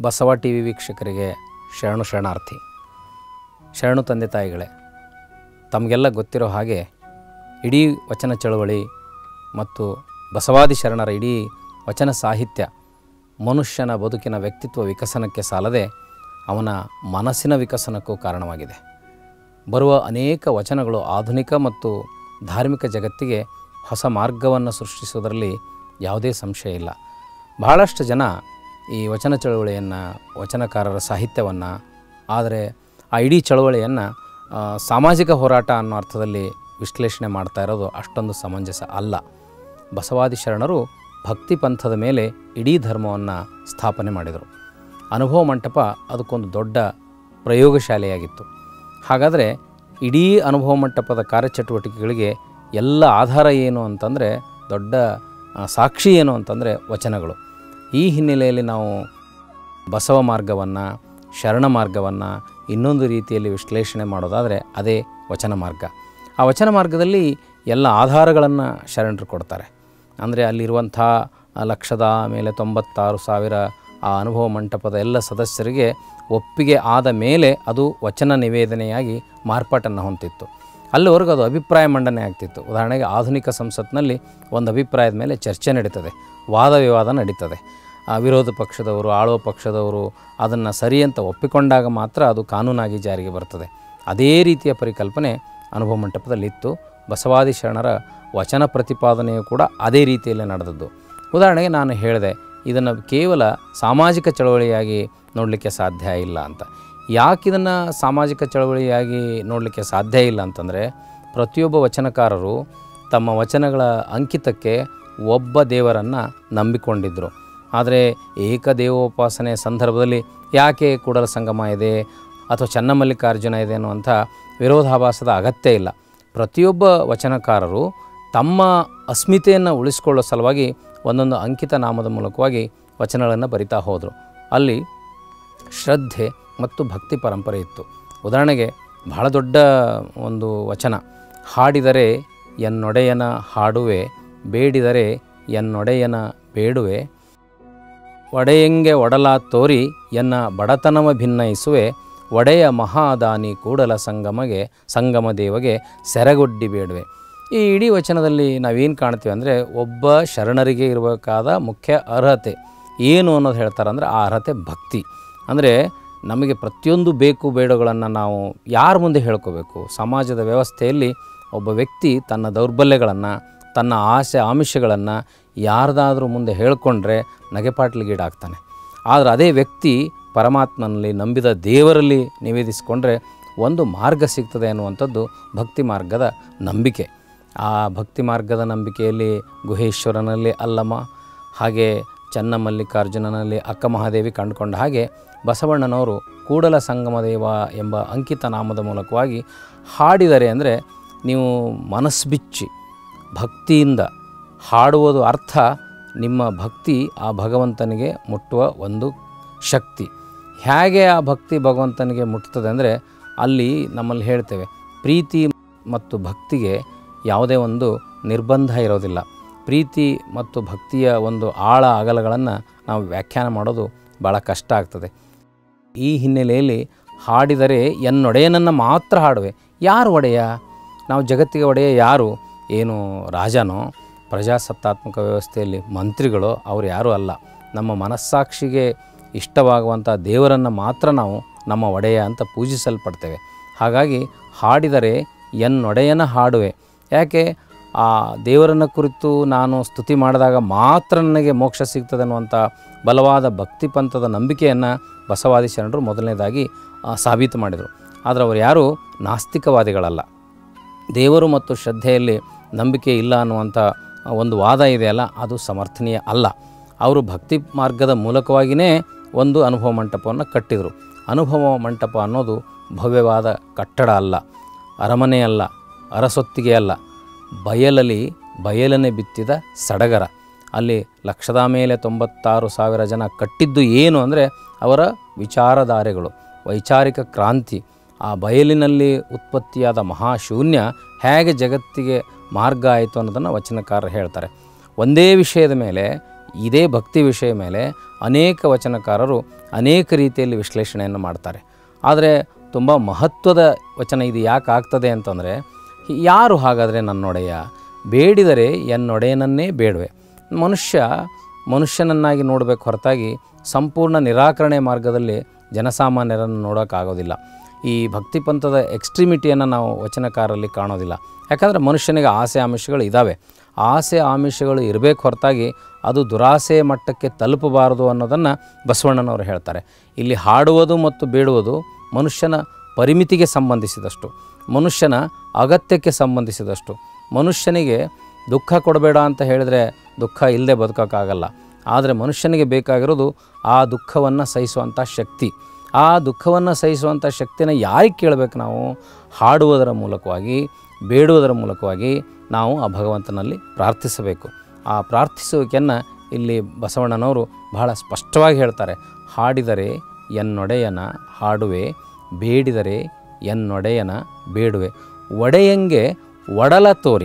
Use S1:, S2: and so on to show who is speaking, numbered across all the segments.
S1: Basava T V ವೀಕ್ಷಕರಿಗೆ ಶರಣು ಶರಣಾರ್ಥಿ ಶರಣು ತಂದೆ ತಾಯಿಗಳೇ ತಮಗೆಲ್ಲ ಗೊತ್ತಿರೋ ಹಾಗೆ ಇಡೀ ವಚನ ಚಳವಳಿ ಮತ್ತು ಬಸವಾದಿ ಶರಣರ ಇಡೀ ವಚನ ಸಾಹಿತ್ಯ ಮನುಷ್ಯನ ಬದುಕಿನ ವ್ಯಕ್ತಿತ್ವ ವಿಕಸನಕ್ಕೆ ಸಾಲದೆ ಅವನ ಮನಸ್ಸಿನ ವಿಕಸನಕ್ಕೂ ಕಾರಣವಾಗಿದೆ ಬರುವ ಅನೇಕ ವಚನಗಳು ಆಧುನಿಕ ಮತ್ತು ಧಾರ್ಮಿಕ ಜಗತ್ತಿಗೆ ಹೊಸ ಮಾರ್ಗವನ್ನು ಸೃಷ್ಟಿಸುವುದರಲ್ಲಿ ಯಾವುದೇ ಸಂಶಯ ಇಲ್ಲ ಬಹಳಷ್ಟು ಜನ ಈ ವಚನ ಚಳವಳಿಯನ್ನು ವಚನಕಾರರ ಸಾಹಿತ್ಯವನ್ನು ಆದರೆ ಆ ಇಡೀ ಚಳವಳಿಯನ್ನು ಆ, ಸಾಮಾಜಿಕ ಹೋರಾಟ ಅನ್ನೋ ಅರ್ಥದಲ್ಲಿ ವಿಶ್ಲೇಷಣೆ ಮಾಡ್ತಾ ಇರೋದು ಅಷ್ಟೊಂದು ಸಮಂಜಸ ಅಲ್ಲ ಬಸವಾದಿ ಶರಣರು ಭಕ್ತಿ ಪಂಥದ ಮೇಲೆ ಇಡೀ ಧರ್ಮವನ್ನು ಸ್ಥಾಪನೆ ಮಾಡಿದರು ಅನುಭವ ಮಂಟಪ ಅದಕ್ಕೊಂದು ದೊಡ್ಡ ಪ್ರಯೋಗಶಾಲೆಯಾಗಿತ್ತು ಹಾಗಾದರೆ ಇಡೀ ಅನುಭವ ಮಂಟಪದ ಕಾರ್ಯಚಟುವಟಿಕೆಗಳಿಗೆ ಎಲ್ಲ ಆಧಾರ ಏನು ಅಂತಂದರೆ ದೊಡ್ಡ ಆ, ಸಾಕ್ಷಿ ಏನು ಅಂತಂದರೆ ವಚನಗಳು ಈ ಹಿನ್ನೆಲೆಯಲ್ಲಿ ನಾವು ಬಸವ ಮಾರ್ಗವನ್ನು ಶರಣ ಮಾರ್ಗವನ್ನು ಇನ್ನೊಂದು ರೀತಿಯಲ್ಲಿ ವಿಶ್ಲೇಷಣೆ ಮಾಡೋದಾದರೆ ಅದೇ ವಚನ ಮಾರ್ಗ ಆ ವಚನ ಮಾರ್ಗದಲ್ಲಿ ಎಲ್ಲ ಆಧಾರಗಳನ್ನು ಶರಣರು ಕೊಡ್ತಾರೆ ಅಂದರೆ ಅಲ್ಲಿರುವಂಥ ಆ ಲಕ್ಷದ ಮೇಲೆ ತೊಂಬತ್ತಾರು ಸಾವಿರ ಆ ಅನುಭವ ಮಂಟಪದ ಎಲ್ಲ ಸದಸ್ಯರಿಗೆ ಒಪ್ಪಿಗೆ ಆದ ಮೇಲೆ ಅದು ವಚನ ನಿವೇದನೆಯಾಗಿ ಮಾರ್ಪಾಟನ್ನು ಹೊಂದಿತ್ತು ಅಲ್ಲಿವರೆಗೂ ಅದು ಅಭಿಪ್ರಾಯ ಮಂಡನೆ ಆಗ್ತಿತ್ತು ಉದಾಹರಣೆಗೆ ಆಧುನಿಕ ಸಂಸತ್ನಲ್ಲಿ ಒಂದು ಅಭಿಪ್ರಾಯದ ಮೇಲೆ ಚರ್ಚೆ ನಡೀತದೆ ವಾದ ವಿವಾದ ನಡೀತದೆ ಆ ವಿರೋಧ ಪಕ್ಷದವರು ಆಳುವ ಪಕ್ಷದವರು ಅದನ್ನು ಸರಿ ಅಂತ ಒಪ್ಪಿಕೊಂಡಾಗ ಮಾತ್ರ ಅದು ಕಾನೂನಾಗಿ ಜಾರಿಗೆ ಬರ್ತದೆ ಅದೇ ರೀತಿಯ ಪರಿಕಲ್ಪನೆ ಅನುಭವ ಮಂಟಪದಲ್ಲಿತ್ತು ಬಸವಾದಿ ಶರಣರ ವಚನ ಪ್ರತಿಪಾದನೆಯು ಕೂಡ ಅದೇ ರೀತಿಯಲ್ಲೇ ನಡೆದದ್ದು ಉದಾಹರಣೆಗೆ ನಾನು ಹೇಳಿದೆ ಇದನ್ನು ಕೇವಲ ಸಾಮಾಜಿಕ ಚಳವಳಿಯಾಗಿ ನೋಡಲಿಕ್ಕೆ ಸಾಧ್ಯ ಇಲ್ಲ ಅಂತ ಯಾಕೆ ಇದನ್ನು ಸಾಮಾಜಿಕ ಚಳವಳಿಯಾಗಿ ನೋಡಲಿಕ್ಕೆ ಸಾಧ್ಯ ಇಲ್ಲ ಅಂತಂದರೆ ಪ್ರತಿಯೊಬ್ಬ ವಚನಕಾರರು ತಮ್ಮ ವಚನಗಳ ಅಂಕಿತಕ್ಕೆ ಒಬ್ಬ ದೇವರನ್ನು ನಂಬಿಕೊಂಡಿದ್ದರು ಆದರೆ ಏಕದೇವೋಪಾಸನೆ ಸಂದರ್ಭದಲ್ಲಿ ಯಾಕೆ ಕೂಡಲ ಸಂಗಮ ಇದೆ ಅಥವಾ ಚನ್ನಮಲ್ಲಿಕಾರ್ಜುನ ಇದೆ ಅನ್ನುವಂಥ ವಿರೋಧಾಭಾಸದ ಅಗತ್ಯ ಇಲ್ಲ ಪ್ರತಿಯೊಬ್ಬ ವಚನಕಾರರು ತಮ್ಮ ಅಸ್ಮಿತೆಯನ್ನು ಉಳಿಸ್ಕೊಳ್ಳೋ ಸಲುವಾಗಿ ಒಂದೊಂದು ಅಂಕಿತ ನಾಮದ ಮೂಲಕವಾಗಿ ವಚನಗಳನ್ನು ಬರಿತಾ ಹೋದರು ಅಲ್ಲಿ ಶ್ರದ್ಧೆ ಮತ್ತು ಭಕ್ತಿ ಪರಂಪರೆ ಇತ್ತು ಉದಾಹರಣೆಗೆ ಬಹಳ ದೊಡ್ಡ ಒಂದು ವಚನ ಹಾಡಿದರೆ ಎನ್ನೊಡೆಯನ ಹಾಡುವೆ ಬೇಡಿದರೆ ಎನ್ನೊಡೆಯನ ಬೇಡುವೆ ಒಡೆಯಂಗೆ ಒಡಲ ತೋರಿ ಎನ್ನ ಬಡತನವ ಭಿನ್ನಯಿಸುವೆ ಒಡೆಯ ಮಹಾದಾನಿ ಕೂಡಲ ಸಂಗಮಗೆ ಸಂಗಮ ದೇವಗೆ ಸೆರಗೊಡ್ಡಿ ಬೇಡುವೆ ಈ ಇಡೀ ವಚನದಲ್ಲಿ ನಾವೇನು ಕಾಣ್ತೀವಿ ಅಂದರೆ ಒಬ್ಬ ಶರಣರಿಗೆ ಇರಬೇಕಾದ ಮುಖ್ಯ ಅರ್ಹತೆ ಏನು ಅನ್ನೋದು ಹೇಳ್ತಾರೆ ಅಂದರೆ ಆ ಅರ್ಹತೆ ಭಕ್ತಿ ಅಂದರೆ ನಮಗೆ ಪ್ರತಿಯೊಂದು ಬೇಕು ಬೇಡಗಳನ್ನು ನಾವು ಯಾರ ಮುಂದೆ ಹೇಳ್ಕೋಬೇಕು ಸಮಾಜದ ವ್ಯವಸ್ಥೆಯಲ್ಲಿ ಒಬ್ಬ ವ್ಯಕ್ತಿ ತನ್ನ ದೌರ್ಬಲ್ಯಗಳನ್ನು ತನ್ನ ಆಸೆ ಆಮಿಷಗಳನ್ನು ಯಾರ್ದಾದ್ರೂ ಮುಂದೆ ಹೇಳ್ಕೊಂಡ್ರೆ ನಗೆಪಾಟ್ಲಿಗೀಡಾಗ್ತಾನೆ ಆದರೆ ಅದೇ ವ್ಯಕ್ತಿ ಪರಮಾತ್ಮನಲ್ಲಿ ನಂಬಿದ ದೇವರಲ್ಲಿ ನಿವೇದಿಸಿಕೊಂಡ್ರೆ ಒಂದು ಮಾರ್ಗ ಸಿಗ್ತದೆ ಅನ್ನುವಂಥದ್ದು ಭಕ್ತಿ ಮಾರ್ಗದ ನಂಬಿಕೆ ಆ ಭಕ್ತಿ ಮಾರ್ಗದ ನಂಬಿಕೆಯಲ್ಲಿ ಗುಹೇಶ್ವರನಲ್ಲಿ ಅಲ್ಲಮ ಹಾಗೆ ಚನ್ನಮಲ್ಲಿಕಾರ್ಜುನನಲ್ಲಿ ಅಕ್ಕ ಮಹಾದೇವಿ ಕಂಡುಕೊಂಡ ಹಾಗೆ ಬಸವಣ್ಣನವರು ಕೂಡಲ ಸಂಗಮ ದೇವ ಎಂಬ ಅಂಕಿತ ನಾಮದ ಮೂಲಕವಾಗಿ ಹಾಡಿದರೆ ಅಂದರೆ ನೀವು ಮನಸ್ಸು ಬಿಚ್ಚಿ ಭಕ್ತಿಯಿಂದ ಹಾಡುವುದು ಅರ್ಥ ನಿಮ್ಮ ಭಕ್ತಿ ಆ ಭಗವಂತನಿಗೆ ಮುಟ್ಟುವ ಒಂದು ಶಕ್ತಿ ಹೇಗೆ ಆ ಭಕ್ತಿ ಭಗವಂತನಿಗೆ ಮುಟ್ತದೆ ಅಂದರೆ ಅಲ್ಲಿ ನಮ್ಮಲ್ಲಿ ಹೇಳ್ತೇವೆ ಪ್ರೀತಿ ಮತ್ತು ಭಕ್ತಿಗೆ ಯಾವುದೇ ಒಂದು ನಿರ್ಬಂಧ ಇರೋದಿಲ್ಲ ಪ್ರೀತಿ ಮತ್ತು ಭಕ್ತಿಯ ಒಂದು ಆಳ ಅಗಲಗಳನ್ನು ನಾವು ವ್ಯಾಖ್ಯಾನ ಮಾಡೋದು ಭಾಳ ಕಷ್ಟ ಆಗ್ತದೆ ಈ ಹಿನ್ನೆಲೆಯಲ್ಲಿ ಹಾಡಿದರೆ ಎನ್ನೊಡೆಯನನ್ನು ಮಾತ್ರ ಹಾಡುವೆ ಯಾರು ಒಡೆಯ ನಾವು ಜಗತ್ತಿಗೆ ಒಡೆಯ ಯಾರು ಏನು ರಾಜನೋ ಪ್ರಜಾಸತ್ತಾತ್ಮಕ ವ್ಯವಸ್ಥೆಯಲ್ಲಿ ಮಂತ್ರಿಗಳು ಅವರು ಯಾರೂ ಅಲ್ಲ ನಮ್ಮ ಮನಸ್ಸಾಕ್ಷಿಗೆ ಇಷ್ಟವಾಗುವಂಥ ದೇವರನ್ನು ಮಾತ್ರ ನಾವು ನಮ್ಮ ಒಡೆಯ ಅಂತ ಪೂಜಿಸಲ್ಪಡ್ತೇವೆ ಹಾಗಾಗಿ ಹಾಡಿದರೆ ಎನ್ನೊಡೆಯನ ಹಾಡುವೆ ಯಾಕೆ ಆ ದೇವರನ್ನು ಕುರಿತು ನಾನು ಸ್ತುತಿ ಮಾಡಿದಾಗ ಮಾತ್ರ ನನಗೆ ಮೋಕ್ಷ ಸಿಗ್ತದೆ ಅನ್ನುವಂಥ ಬಲವಾದ ಭಕ್ತಿ ಪಂಥದ ನಂಬಿಕೆಯನ್ನು ಬಸವಾದಿ ಶರಣರು ಮೊದಲನೇದಾಗಿ ಆ, ಸಾಬೀತು ಮಾಡಿದರು ಆದರೆ ಅವರು ಯಾರೂ ನಾಸ್ತಿಕವಾದಿಗಳಲ್ಲ ದೇವರು ಮತ್ತು ಶ್ರದ್ಧೆಯಲ್ಲಿ ನಂಬಿಕೆ ಇಲ್ಲ ಅನ್ನುವಂಥ ಒಂದು ವಾದ ಇದೆಯಲ್ಲ ಅದು ಸಮರ್ಥನೀಯ ಅಲ್ಲ ಅವರು ಭಕ್ತಿ ಮಾರ್ಗದ ಮೂಲಕವಾಗಿಯೇ ಒಂದು ಅನುಭವ ಮಂಟಪವನ್ನು ಕಟ್ಟಿದರು ಅನುಭವ ಮಂಟಪ ಅನ್ನೋದು ಭವ್ಯವಾದ ಕಟ್ಟಡ ಅಲ್ಲ ಅರಮನೆ ಅಲ್ಲ ಅರಸೊತ್ತಿಗೆ ಅಲ್ಲ ಬಯಲಲ್ಲಿ ಬಯಲನೆ ಬಿತ್ತಿದ ಸಡಗರ ಅಲ್ಲಿ ಲಕ್ಷದ ಮೇಲೆ ತೊಂಬತ್ತಾರು ಸಾವಿರ ಜನ ಕಟ್ಟಿದ್ದು ಏನು ಅಂದರೆ ಅವರ ವಿಚಾರಧಾರೆಗಳು ವೈಚಾರಿಕ ಕ್ರಾಂತಿ ಆ ಬಯಲಿನಲ್ಲಿ ಉತ್ಪತ್ತಿಯಾದ ಮಹಾಶೂನ್ಯ ಹೇಗೆ ಜಗತ್ತಿಗೆ ಮಾರ್ಗ ಆಯಿತು ಅನ್ನೋದನ್ನು ವಚನಕಾರರು ಹೇಳ್ತಾರೆ ಒಂದೇ ವಿಷಯದ ಮೇಲೆ ಇದೇ ಭಕ್ತಿ ವಿಷಯ ಮೇಲೆ ಅನೇಕ ವಚನಕಾರರು ಅನೇಕ ರೀತಿಯಲ್ಲಿ ವಿಶ್ಲೇಷಣೆಯನ್ನು ಮಾಡ್ತಾರೆ ಆದರೆ ತುಂಬ ಮಹತ್ವದ ವಚನ ಇದು ಯಾಕೆ ಆಗ್ತದೆ ಅಂತಂದರೆ ಯಾರು ಹಾಗಾದರೆ ನನ್ನೊಡೆಯ ಬೇಡಿದರೆ ಎನ್ನೊಡೆಯನನ್ನೇ ಬೇಡುವೆ ಮನುಷ್ಯ ಮನುಷ್ಯನನ್ನಾಗಿ ನೋಡಬೇಕು ಹೊರತಾಗಿ ಸಂಪೂರ್ಣ ನಿರಾಕರಣೆ ಮಾರ್ಗದಲ್ಲಿ ಜನಸಾಮಾನ್ಯರನ್ನು ನೋಡೋಕ್ಕಾಗೋದಿಲ್ಲ ಈ ಭಕ್ತಿ ಪಂಥದ ಎಕ್ಸ್ಟ್ರಿಮಿಟಿಯನ್ನು ನಾವು ವಚನಕಾರರಲ್ಲಿ ಕಾಣೋದಿಲ್ಲ ಯಾಕಂದರೆ ಮನುಷ್ಯನಿಗೆ ಆಸೆ ಆಮಿಷಗಳು ಇದ್ದಾವೆ ಆಸೆ ಆಮಿಷಗಳು ಇರಬೇಕು ಹೊರತಾಗಿ ಅದು ದುರಾಸೆ ಮಟ್ಟಕ್ಕೆ ತಲುಪಬಾರದು ಅನ್ನೋದನ್ನು ಬಸವಣ್ಣನವರು ಹೇಳ್ತಾರೆ ಇಲ್ಲಿ ಹಾಡುವುದು ಮತ್ತು ಬೇಡುವುದು ಮನುಷ್ಯನ ಪರಿಮಿತಿಗೆ ಸಂಬಂಧಿಸಿದಷ್ಟು ಮನುಷ್ಯನ ಅಗತ್ಯಕ್ಕೆ ಸಂಬಂಧಿಸಿದಷ್ಟು ಮನುಷ್ಯನಿಗೆ ದುಃಖ ಕೊಡಬೇಡ ಅಂತ ಹೇಳಿದರೆ ದುಃಖ ಇಲ್ಲದೆ ಬದುಕೋಕ್ಕಾಗಲ್ಲ ಆದರೆ ಮನುಷ್ಯನಿಗೆ ಬೇಕಾಗಿರೋದು ಆ ದುಃಖವನ್ನು ಸಹಿಸುವಂಥ ಶಕ್ತಿ ಆ ದುಃಖವನ್ನು ಸಹಿಸುವಂಥ ಶಕ್ತಿನ ಯಾರಿಗೆ ಕೇಳಬೇಕು ನಾವು ಹಾಡುವುದರ ಮೂಲಕವಾಗಿ ಬೇಡುವುದರ ಮೂಲಕವಾಗಿ ನಾವು ಆ ಭಗವಂತನಲ್ಲಿ ಪ್ರಾರ್ಥಿಸಬೇಕು ಆ ಪ್ರಾರ್ಥಿಸುವಿಕೆಯನ್ನು ಇಲ್ಲಿ ಬಸವಣ್ಣನವರು ಬಹಳ ಸ್ಪಷ್ಟವಾಗಿ ಹೇಳ್ತಾರೆ ಹಾಡಿದರೆ ಎನ್ನೊಡೆಯನ ಹಾಡುವೆ ಬೇಡಿದರೆ ಎನ್ನೊಡೆಯನ ಬೇಡುವೆ ಒಡೆಯಂಗೆ ಒಡಲ ತೋರಿ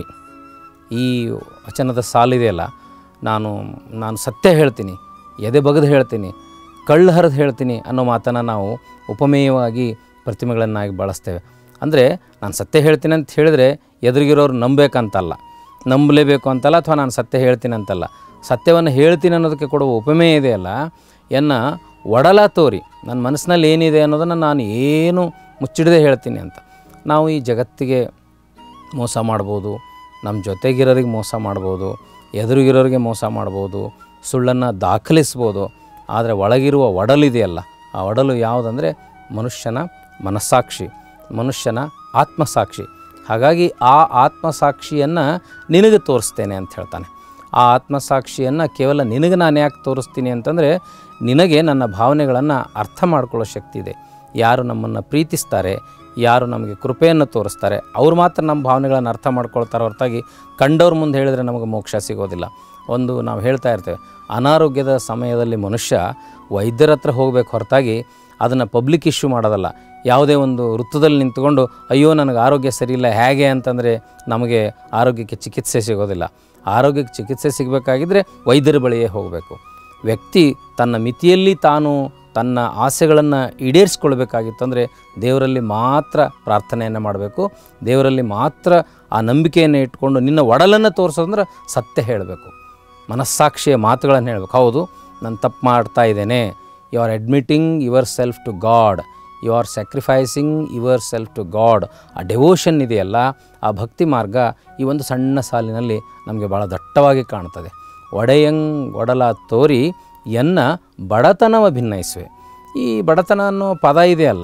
S1: ಈ ವಚನದ ಸಾಲಿದೆಯಲ್ಲ ನಾನು ನಾನು ಸತ್ಯ ಹೇಳ್ತೀನಿ ಎದೆ ಬಗೆದು ಹೇಳ್ತೀನಿ ಕಳ್ಳು ಹರಿದು ಹೇಳ್ತೀನಿ ಅನ್ನೋ ಮಾತನ್ನು ನಾವು ಉಪಮೇಯವಾಗಿ ಪ್ರತಿಮೆಗಳನ್ನಾಗಿ ಬಳಸ್ತೇವೆ ಅಂದರೆ ನಾನು ಸತ್ಯ ಹೇಳ್ತೀನಿ ಅಂತ ಹೇಳಿದರೆ ಎದುರಿಗಿರೋರು ನಂಬೇಕಂತಲ್ಲ ನಂಬಲೇಬೇಕು ಅಂತಲ್ಲ ಅಥವಾ ನಾನು ಸತ್ಯ ಹೇಳ್ತೀನಿ ಅಂತಲ್ಲ ಸತ್ಯವನ್ನು ಹೇಳ್ತೀನಿ ಅನ್ನೋದಕ್ಕೆ ಕೊಡುವ ಉಪಮೇಯ ಇದೆಯಲ್ಲ ಎನ್ನ ಒಡಲ ತೋರಿ ನನ್ನ ಮನಸ್ಸಿನಲ್ಲಿ ಏನಿದೆ ಅನ್ನೋದನ್ನು ನಾನು ಏನು ಮುಚ್ಚಿಡದೆ ಹೇಳ್ತೀನಿ ಅಂತ ನಾವು ಈ ಜಗತ್ತಿಗೆ ಮೋಸ ಮಾಡ್ಬೋದು ನಮ್ಮ ಜೊತೆಗಿರೋರಿಗೆ ಮೋಸ ಮಾಡ್ಬೋದು ಎದುರಿಗಿರೋರಿಗೆ ಮೋಸ ಮಾಡ್ಬೋದು ಸುಳ್ಳನ್ನು ದಾಖಲಿಸ್ಬೋದು ಆದರೆ ಒಳಗಿರುವ ಒಡಲಿದೆಯಲ್ಲ ಆ ಒಡಲು ಯಾವುದಂದರೆ ಮನುಷ್ಯನ ಮನಸ್ಸಾಕ್ಷಿ ಮನುಷ್ಯನ ಆತ್ಮಸಾಕ್ಷಿ ಹಾಗಾಗಿ ಆ ಆತ್ಮಸಾಕ್ಷಿಯನ್ನು ನಿನಗೆ ತೋರಿಸ್ತೇನೆ ಅಂತ ಹೇಳ್ತಾನೆ ಆ ಆತ್ಮಸಾಕ್ಷಿಯನ್ನು ಕೇವಲ ನಿನಗೆ ನಾನು ಯಾಕೆ ತೋರಿಸ್ತೀನಿ ಅಂತಂದರೆ ನಿನಗೆ ನನ್ನ ಭಾವನೆಗಳನ್ನು ಅರ್ಥ ಮಾಡ್ಕೊಳ್ಳೋ ಶಕ್ತಿ ಇದೆ ಯಾರು ನಮ್ಮನ್ನು ಪ್ರೀತಿಸ್ತಾರೆ ಯಾರು ನಮಗೆ ಕೃಪೆಯನ್ನು ತೋರಿಸ್ತಾರೆ ಅವ್ರು ಮಾತ್ರ ನಮ್ಮ ಭಾವನೆಗಳನ್ನು ಅರ್ಥ ಮಾಡ್ಕೊಳ್ತಾರೆ ಹೊರತಾಗಿ ಕಂಡವ್ರ ಮುಂದೆ ಹೇಳಿದರೆ ನಮಗೆ ಮೋಕ್ಷ ಸಿಗೋದಿಲ್ಲ ಒಂದು ನಾವು ಹೇಳ್ತಾ ಇರ್ತೇವೆ ಅನಾರೋಗ್ಯದ ಸಮಯದಲ್ಲಿ ಮನುಷ್ಯ ವೈದ್ಯರ ಹತ್ರ ಹೋಗಬೇಕು ಹೊರತಾಗಿ ಅದನ್ನು ಪಬ್ಲಿಕ್ ಇಶ್ಯೂ ಮಾಡೋದಲ್ಲ ಯಾವುದೇ ಒಂದು ವೃತ್ತದಲ್ಲಿ ನಿಂತ್ಕೊಂಡು ಅಯ್ಯೋ ನನಗೆ ಆರೋಗ್ಯ ಸರಿಯಿಲ್ಲ ಹೇಗೆ ಅಂತಂದರೆ ನಮಗೆ ಆರೋಗ್ಯಕ್ಕೆ ಚಿಕಿತ್ಸೆ ಸಿಗೋದಿಲ್ಲ ಆರೋಗ್ಯಕ್ಕೆ ಚಿಕಿತ್ಸೆ ಸಿಗಬೇಕಾಗಿದ್ದರೆ ವೈದ್ಯರ ಬಳಿಯೇ ಹೋಗಬೇಕು ವ್ಯಕ್ತಿ ತನ್ನ ಮಿತಿಯಲ್ಲಿ ತಾನು ತನ್ನ ಆಸೆಗಳನ್ನು ಈಡೇರಿಸ್ಕೊಳ್ಬೇಕಾಗಿತ್ತಂದರೆ ದೇವರಲ್ಲಿ ಮಾತ್ರ ಪ್ರಾರ್ಥನೆಯನ್ನು ಮಾಡಬೇಕು ದೇವರಲ್ಲಿ ಮಾತ್ರ ಆ ನಂಬಿಕೆಯನ್ನು ಇಟ್ಕೊಂಡು ನಿನ್ನ ಒಡಲನ್ನು ತೋರಿಸೋದಂದ್ರೆ ಸತ್ಯ ಹೇಳಬೇಕು ಮನಸ್ಸಾಕ್ಷಿಯ ಮಾತುಗಳನ್ನು ಹೇಳಬೇಕು ಹೌದು ನಾನು ತಪ್ಪು ಮಾಡ್ತಾ ಇದ್ದೇನೆ you are admitting yourself to God you are sacrificing yourself to God ಆ ಡೆವೋಷನ್ ಇದೆಯಲ್ಲ ಆ ಭಕ್ತಿ ಮಾರ್ಗ ಈ ಒಂದು ಸಣ್ಣ ಸಾಲಿನಲ್ಲಿ ನಮಗೆ ಭಾಳ ದಟ್ಟವಾಗಿ ಕಾಣ್ತದೆ ಒಡೆಯಂಗ್ ಒಡಲ ತೋರಿ ಎನ್ನ ಬಡತನವ ಭಿನ್ನಯಿಸುವೆ ಈ ಬಡತನ ಅನ್ನೋ ಪದ ಇದೆಯಲ್ಲ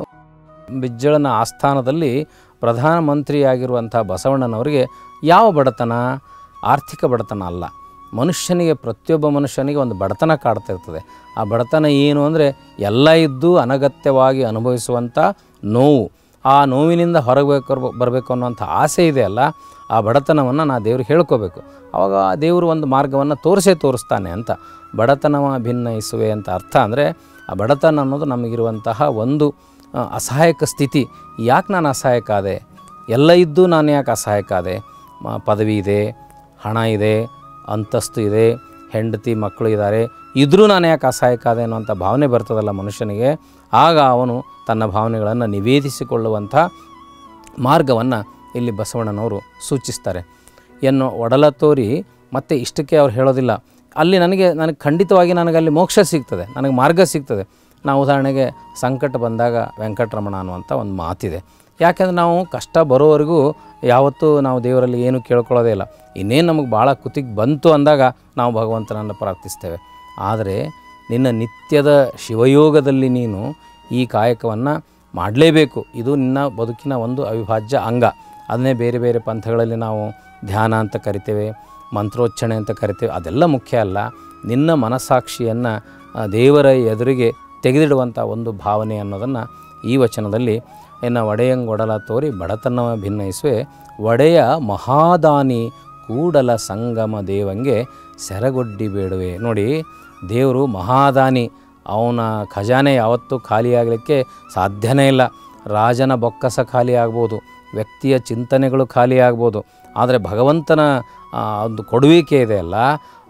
S1: ಬಿಜ್ಜಳನ ಆಸ್ಥಾನದಲ್ಲಿ ಪ್ರಧಾನಮಂತ್ರಿಯಾಗಿರುವಂಥ ಬಸವಣ್ಣನವರಿಗೆ ಯಾವ ಬಡತನ ಆರ್ಥಿಕ ಬಡತನ ಅಲ್ಲ ಮನುಷ್ಯನಿಗೆ ಪ್ರತಿಯೊಬ್ಬ ಮನುಷ್ಯನಿಗೆ ಒಂದು ಬಡತನ ಕಾಡ್ತಾ ಇರ್ತದೆ ಆ ಬಡತನ ಏನು ಅಂದರೆ ಎಲ್ಲ ಇದ್ದು ಅನಗತ್ಯವಾಗಿ ಅನುಭವಿಸುವಂಥ ನೋವು ಆ ನೋವಿನಿಂದ ಹೊರಗೆ ಬೇಕು ಬರಬೇಕು ಅನ್ನುವಂಥ ಆಸೆ ಇದೆಯಲ್ಲ ಆ ಬಡತನವನ್ನು ನಾ ದೇವ್ರಿಗೆ ಹೇಳ್ಕೋಬೇಕು ಆವಾಗ ಆ ದೇವರು ಒಂದು ಮಾರ್ಗವನ್ನು ತೋರಿಸೇ ತೋರಿಸ್ತಾನೆ ಅಂತ ಬಡತನವ ಭಿನ್ನಯಿಸುವೆ ಅಂತ ಅರ್ಥ ಅಂದರೆ ಆ ಬಡತನ ಅನ್ನೋದು ನಮಗಿರುವಂತಹ ಒಂದು ಆ, ಅಸಹಾಯಕ ಸ್ಥಿತಿ ಯಾಕೆ ನಾನು ಅಸಹಾಯಕ ಆದೆ ಎಲ್ಲ ಇದ್ದು ನಾನು ಯಾಕೆ ಅಸಹಾಯಕ ಆದೆ ಮ- ಪದವಿ ಇದೆ ಹಣ ಇದೆ ಅಂತಸ್ತು ಇದೆ ಹೆಂಡತಿ ಮಕ್ಕಳು ಇದ್ದಾರೆ ಇದ್ರೂ ನಾನು ಯಾಕೆ ಅಸಹಾಯಕ ಆದೆ ಅನ್ನುವಂಥ ಭಾವನೆ ಬರ್ತದಲ್ಲ ಮನುಷ್ಯನಿಗೆ ಆಗ ಅವನು ತನ್ನ ಭಾವನೆಗಳನ್ನು ನಿವೇದಿಸಿಕೊಳ್ಳುವಂಥ ಮಾರ್ಗವನ್ನು ಇಲ್ಲಿ ಬಸವಣ್ಣನವರು ಸೂಚಿಸ್ತಾರೆ ಎನ್ನು ಒಡಲ ತೋರಿ ಮತ್ತೆ ಇಷ್ಟಕ್ಕೆ ಅವ್ರು ಹೇಳೋದಿಲ್ಲ ಅಲ್ಲಿ ನನಗೆ ನನಗೆ ಖಂಡಿತವಾಗಿ ನನಗೆ ಅಲ್ಲಿ ಮೋಕ್ಷ ಸಿಗ್ತದೆ ನನಗೆ ಮಾರ್ಗ ಸಿಗ್ತದೆ ನಾವು ಉದಾಹರಣೆಗೆ ಸಂಕಟ ಬಂದಾಗ ವೆಂಕಟರಮಣ ಅನ್ನುವಂಥ ಒಂದು ಮಾತಿದೆ ಯಾಕೆಂದ್ರೆ ನಾವು ಕಷ್ಟ ಬರೋವರೆಗೂ ಯಾವತ್ತೂ ನಾವು ದೇವರಲ್ಲಿ ಏನು ಕೇಳ್ಕೊಳ್ಳೋದೇ ಇಲ್ಲ ಇನ್ನೇನು ನಮಗೆ ಭಾಳ ಕುತಿಗೆ ಬಂತು ಅಂದಾಗ ನಾವು ಭಗವಂತನನ್ನು ಪ್ರಾರ್ಥಿಸ್ತೇವೆ ಆದರೆ ನಿನ್ನ ನಿತ್ಯದ ಶಿವಯೋಗದಲ್ಲಿ ನೀನು ಈ ಕಾಯಕವನ್ನು ಮಾಡಲೇಬೇಕು ಇದು ನಿನ್ನ ಬದುಕಿನ ಒಂದು ಅವಿಭಾಜ್ಯ ಅಂಗ ಅದನ್ನೇ ಬೇರೆ ಬೇರೆ ಪಂಥಗಳಲ್ಲಿ ನಾವು ಧ್ಯಾನ ಅಂತ ಕರಿತೇವೆ ಮಂತ್ರೋಚ್ಚರಣೆ ಅಂತ ಕರಿತೇವೆ ಅದೆಲ್ಲ ಮುಖ್ಯ ಅಲ್ಲ ನಿನ್ನ ಮನಸ್ಸಾಕ್ಷಿಯನ್ನು ಆ, ದೇವರ ಎದುರಿಗೆ ತೆಗೆದಿಡುವಂಥ ಒಂದು ಭಾವನೆ ಅನ್ನೋದನ್ನು ಈ ವಚನದಲ್ಲಿ ಎನ್ನ ಒಡೆಯಂಗೊಡಲ ತೋರಿ ಬಡತನವ ಭಿನ್ನಯಿಸುವೆ ಒಡೆಯ ಮಹಾದಾನಿ ಕೂಡಲ ಸಂಗಮ ದೇವಂಗೆ ಸೆರಗೊಡ್ಡಿ ಬೇಡುವೆ ನೋಡಿ ದೇವರು ಮಹಾದಾನಿ ಅವನ ಖಜಾನೆ ಯಾವತ್ತೂ ಖಾಲಿಯಾಗಲಿಕ್ಕೆ ಸಾಧ್ಯನೇ ಇಲ್ಲ ರಾಜನ ಬೊಕ್ಕಸ ಖಾಲಿ ಆಗ್ಬೋದು ವ್ಯಕ್ತಿಯ ಚಿಂತನೆಗಳು ಖಾಲಿ ಆಗ್ಬೋದು ಆದರೆ ಭಗವಂತನ ಆ, ಒಂದು ಕೊಡುವಿಕೆ ಇದೆಯಲ್ಲ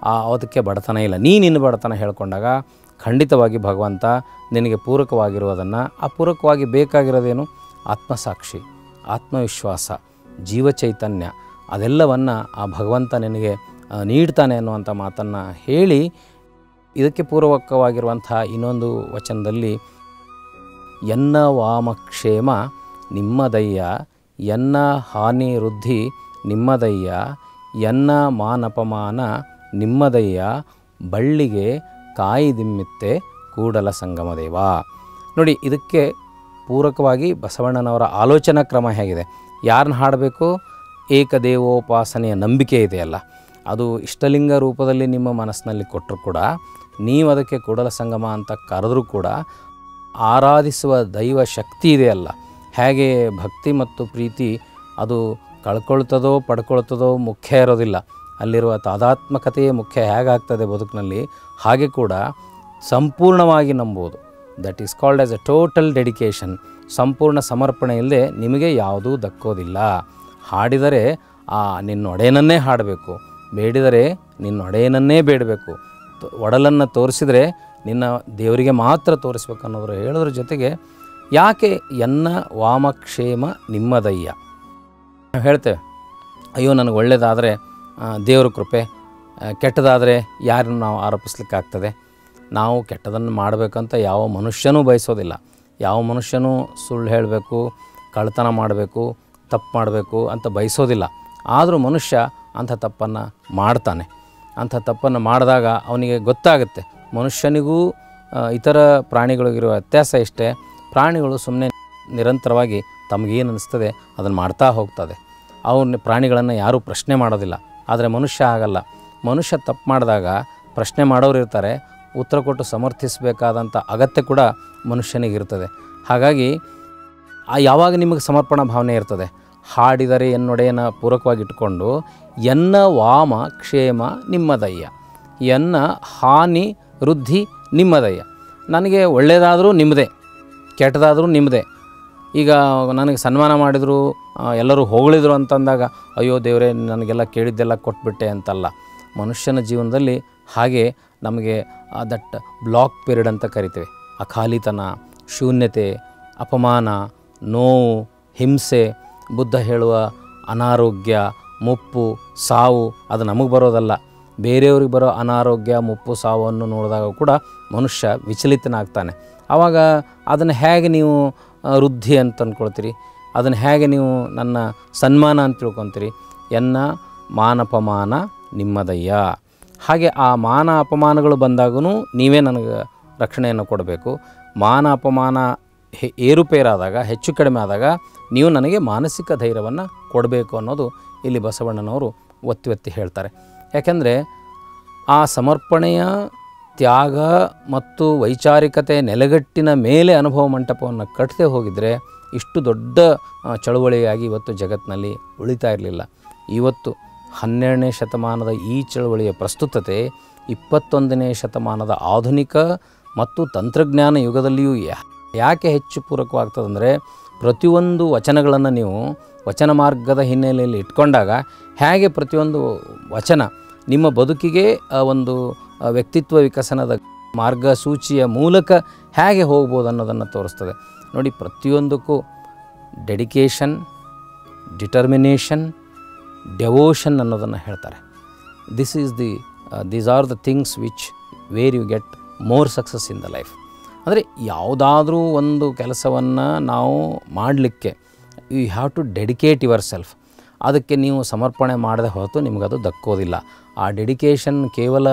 S1: ಆ ಅದಕ್ಕೆ ಬಡತನ ಇಲ್ಲ ನೀ ನಿನ್ನ ಬಡತನ ಹೇಳ್ಕೊಂಡಾಗ ಖಂಡಿತವಾಗಿ ಭಗವಂತ ನಿನಗೆ ಪೂರಕವಾಗಿರುವುದನ್ನು ಆ ಪೂರಕವಾಗಿ ಬೇಕಾಗಿರೋದೇನು ಆತ್ಮಸಾಕ್ಷಿ ಆತ್ಮವಿಶ್ವಾಸ ಜೀವಚೈತನ್ಯ ಅದೆಲ್ಲವನ್ನು ಆ ಭಗವಂತ ನಿನಗೆ ಆ, ನೀಡ್ತಾನೆ ಅನ್ನುವಂಥ ಮಾತನ್ನು ಹೇಳಿ ಇದಕ್ಕೆ ಪೂರ್ವಕವಾಗಿರುವಂಥ ಇನ್ನೊಂದು ವಚನದಲ್ಲಿ ಎನ್ನ ವಾಮಕ್ಷೇಮ ನಿಮ್ಮದಯ್ಯ ಎನ್ನ ಹಾನಿ ವೃದ್ಧಿ ನಿಮ್ಮದಯ್ಯ ಎನ್ನ ಮಾನಪಮಾನ ನಿಮ್ಮದಯ್ಯ ಬಳ್ಳಿಗೆ ಕಾಯಿದಿಮ್ಮಿತ್ತೆ ಕೂಡಲ ಸಂಗಮದೇವ ನೋಡಿ ಇದಕ್ಕೆ ಪೂರಕವಾಗಿ ಬಸವಣ್ಣನವರ ಆಲೋಚನಾ ಕ್ರಮ ಹೇಗಿದೆ ಯಾರನ್ನ ಹಾಡಬೇಕು ಏಕದೇವೋಪಾಸನೆಯ ನಂಬಿಕೆ ಇದೆಯಲ್ಲ ಅದು ಇಷ್ಟಲಿಂಗ ರೂಪದಲ್ಲಿ ನಿಮ್ಮ ಮನಸ್ಸಿನಲ್ಲಿ ಕೊಟ್ಟರು ಕೂಡ ನೀವು ಅದಕ್ಕೆ ಕೂಡಲ ಸಂಗಮ ಅಂತ ಕರೆದ್ರೂ ಕೂಡ ಆರಾಧಿಸುವ ದೈವ ಶಕ್ತಿ ಇದೆಯಲ್ಲ ಹೇಗೆ ಭಕ್ತಿ ಮತ್ತು ಪ್ರೀತಿ ಅದು ಕಳ್ಕೊಳ್ತದೋ ಪಡ್ಕೊಳ್ತದೋ ಮುಖ್ಯ ಇರೋದಿಲ್ಲ ಅಲ್ಲಿರುವ ತಾದಾತ್ಮಕತೆಯೇ ಮುಖ್ಯ ಹೇಗಾಗ್ತದೆ ಬದುಕಿನಲ್ಲಿ ಹಾಗೆ ಕೂಡ ಸಂಪೂರ್ಣವಾಗಿ ನಂಬುವುದು that is called as a total dedication ಸಂಪೂರ್ಣ ಸಮರ್ಪಣೆ ಇಲ್ಲದೆ ನಿಮಗೆ ಯಾವುದೂ ದಕ್ಕೋದಿಲ್ಲ ಹಾಡಿದರೆ ಆ ನಿನ್ನೊಡೆಯನನ್ನೇ ಹಾಡಬೇಕು ಬೇಡಿದರೆ ನಿನ್ನೊಡೆಯನನ್ನೇ ಬೇಡಬೇಕು ತ- ಒಡಲನ್ನು ತೋರಿಸಿದರೆ ನಿನ್ನ ದೇವರಿಗೆ ಮಾತ್ರ ತೋರಿಸ್ಬೇಕು ಅನ್ನೋದ್ರ ಹೇಳೋದ್ರ ಜೊತೆಗೆ ಯಾಕೆ ಎನ್ನ ವಾಮಕ್ಷೇಮ ನಿಮ್ಮದಯ್ಯ ನಾವು ಹೇಳ್ತೇವೆ ಅಯ್ಯೋ ನನಗೆ ಒಳ್ಳೆಯದಾದರೆ ದೇವರ ಕೃಪೆ ಆ, ಕೆಟ್ಟದಾದರೆ ಯಾರನ್ನು ನಾವು ಆರೋಪಿಸ್ಲಿಕ್ಕಾಗ್ತದೆ ನಾವು ಕೆಟ್ಟದನ್ನು ಮಾಡಬೇಕಂತ ಯಾವ ಮನುಷ್ಯನೂ ಬಯಸೋದಿಲ್ಲ ಯಾವ ಮನುಷ್ಯನೂ ಸುಳ್ಳು ಹೇಳಬೇಕು ಕಳ್ತನ ಮಾಡಬೇಕು ತಪ್ಪು ಮಾಡಬೇಕು ಅಂತ ಬಯಸೋದಿಲ್ಲ ಆದರೂ ಮನುಷ್ಯ ಅಂಥ ತಪ್ಪನ್ನು ಮಾಡ್ತಾನೆ ಅಂಥ ತಪ್ಪನ್ನು ಮಾಡಿದಾಗ ಅವನಿಗೆ ಗೊತ್ತಾಗುತ್ತೆ ಮನುಷ್ಯನಿಗೂ ಆ, ಇತರ ಪ್ರಾಣಿಗಳಿಗಿರುವ ವ್ಯತ್ಯಾಸ ಇಷ್ಟೇ ಪ್ರಾಣಿಗಳು ಸುಮ್ಮನೆ ನಿರಂತರವಾಗಿ ತಮಗೇನು ಅನಿಸ್ತದೆ ಅದನ್ನು ಮಾಡ್ತಾ ಹೋಗ್ತದೆ ಅವನ್ನ ಪ್ರಾಣಿಗಳನ್ನು ಯಾರೂ ಪ್ರಶ್ನೆ ಮಾಡೋದಿಲ್ಲ ಆದರೆ ಮನುಷ್ಯ ಆಗಲ್ಲ ಮನುಷ್ಯ ತಪ್ಪು ಮಾಡಿದಾಗ ಪ್ರಶ್ನೆ ಮಾಡೋರು ಇರ್ತಾರೆ ಉತ್ತರ ಕೊಟ್ಟು ಸಮರ್ಥಿಸಬೇಕಾದಂಥ ಅಗತ್ಯ ಕೂಡ ಮನುಷ್ಯನಿಗಿರ್ತದೆ ಹಾಗಾಗಿ ಆ ಯಾವಾಗ ನಿಮಗೆ ಸಮರ್ಪಣಾ ಭಾವನೆ ಇರ್ತದೆ ಹಾಡಿದರೆ ಎನ್ನೊಡೆಯನ ಪೂರಕವಾಗಿ ಇಟ್ಕೊಂಡು ಎನ್ನ ವಾಮ ಕ್ಷೇಮ ನಿಮ್ಮದಯ್ಯ ಎನ್ನ ಹಾನಿ ವೃದ್ಧಿ ನಿಮ್ಮದಯ್ಯ ನನಗೆ ಒಳ್ಳೆಯದಾದರೂ ನಿಮ್ಮದೇ ಕೆಟ್ಟದಾದರೂ ನಿಮ್ಮದೇ ಈಗ ನನಗೆ ಸನ್ಮಾನ ಮಾಡಿದರು ಆ, ಎಲ್ಲರೂ ಹೊಗಳಿದ್ರು ಅಂತಂದಾಗ ಅಯ್ಯೋ ದೇವರೇ ನನಗೆಲ್ಲ ಕೇಳಿದ್ದೆಲ್ಲ ಕೊಟ್ಬಿಟ್ಟೆ ಅಂತಲ್ಲ ಮನುಷ್ಯನ ಜೀವನದಲ್ಲಿ ಹಾಗೆ ನಮಗೆ ದಟ್ ಬ್ಲಾಕ್ ಪೀರಿಯಡ್ ಅಂತ ಕರಿತೇವೆ ಅಖಾಲಿತನ ಶೂನ್ಯತೆ ಅಪಮಾನ ನೋವು ಹಿಂಸೆ ಬುದ್ಧ ಹೇಳುವ ಅನಾರೋಗ್ಯ ಮುಪ್ಪು ಸಾವು ಅದು ನಮಗೆ ಬರೋದಲ್ಲ ಬೇರೆಯವ್ರಿಗೆ ಬರೋ ಅನಾರೋಗ್ಯ ಮುಪ್ಪು ಸಾವನ್ನು ನೋಡಿದಾಗ ಕೂಡ ಮನುಷ್ಯ ವಿಚಲಿತನಾಗ್ತಾನೆ ಆವಾಗ ಅದನ್ನು ಹೇಗೆ ನೀವು ಆ, ವೃದ್ಧಿ ಅಂತ ಅಂದ್ಕೊಳ್ತೀರಿ ಅದನ್ನು ಹೇಗೆ ನೀವು ನನ್ನ ಸನ್ಮಾನ ಅಂತ ತಿಳ್ಕೊತೀರಿ ಎನ್ನ ಮಾನಪಮಾನ ನಿಮ್ಮದಯ್ಯ ಹಾಗೆ ಆ ಮಾನ ಅಪಮಾನಗಳು ಬಂದಾಗೂ ನೀವೇ ನನಗೆ ರಕ್ಷಣೆಯನ್ನು ಕೊಡಬೇಕು ಮಾನ ಅಪಮಾನ ಹೆ- ಏರುಪೇರಾದಾಗ ಹೆಚ್ಚು ಕಡಿಮೆ ಆದಾಗ ನೀವು ನನಗೆ ಮಾನಸಿಕ ಧೈರ್ಯವನ್ನು ಕೊಡಬೇಕು ಅನ್ನೋದು ಇಲ್ಲಿ ಬಸವಣ್ಣನವರು ಒತ್ತಿ ಒತ್ತಿ ಹೇಳ್ತಾರೆ ಯಾಕೆಂದರೆ ಆ ಸಮರ್ಪಣೆಯ ತ್ಯಾಗ ಮತ್ತು ವೈಚಾರಿಕತೆ ನೆಲೆಗಟ್ಟಿನ ಮೇಲೆ ಅನುಭವ ಮಂಟಪವನ್ನು ಕಟ್ಟದೆ ಹೋಗಿದರೆ ಇಷ್ಟು ದೊಡ್ಡ ಆ, ಚಳುವಳಿಯಾಗಿ ಇವತ್ತು ಜಗತ್ತಿನಲ್ಲಿ ಉಳಿತಾ ಇರಲಿಲ್ಲ ಇವತ್ತು ಹನ್ನೆರಡನೇ ಶತಮಾನದ ಈ ಚಳುವಳಿಯ ಪ್ರಸ್ತುತತೆ ಇಪ್ಪತ್ತೊಂದನೇ ಶತಮಾನದ ಆಧುನಿಕ ಮತ್ತು ತಂತ್ರಜ್ಞಾನ ಯುಗದಲ್ಲಿಯೂ ಯಾ- ಯಾಕೆ ಹೆಚ್ಚು ಪೂರಕವಾಗ್ತದಂದರೆ ಪ್ರತಿಯೊಂದು ವಚನಗಳನ್ನು ನೀವು ವಚನ ಮಾರ್ಗದ ಹಿನ್ನೆಲೆಯಲ್ಲಿ ಇಟ್ಕೊಂಡಾಗ ಹೇಗೆ ಪ್ರತಿಯೊಂದು ವಚನ ನಿಮ್ಮ ಬದುಕಿಗೆ ಆ ಒಂದು ಆ, ವ್ಯಕ್ತಿತ್ವ ವಿಕಸನದ ಮಾರ್ಗಸೂಚಿಯ ಮೂಲಕ ಹೇಗೆ ಹೋಗ್ಬೋದು ಅನ್ನೋದನ್ನು ತೋರಿಸ್ತದೆ ನೋಡಿ ಪ್ರತಿಯೊಂದಕ್ಕೂ ಡೆಡಿಕೇಶನ್ ಡಿಟರ್ಮಿನೇಷನ್ ಡೆವೋಷನ್ ಅನ್ನೋದನ್ನು ಹೇಳ್ತಾರೆ this is the these are the things which where you get more success in the life ಅಂದರೆ ಯಾವುದಾದ್ರೂ ಒಂದು ಕೆಲಸವನ್ನು ನಾವು ಮಾಡಲಿಕ್ಕೆ you have to dedicate yourself ಅದಕ್ಕೆ ನೀವು ಸಮರ್ಪಣೆ ಮಾಡದೆ ಹೊರತು ನಿಮಗದು ದಕ್ಕೋದಿಲ್ಲ ಆ ಡೆಡಿಕೇಶನ್ ಕೇವಲ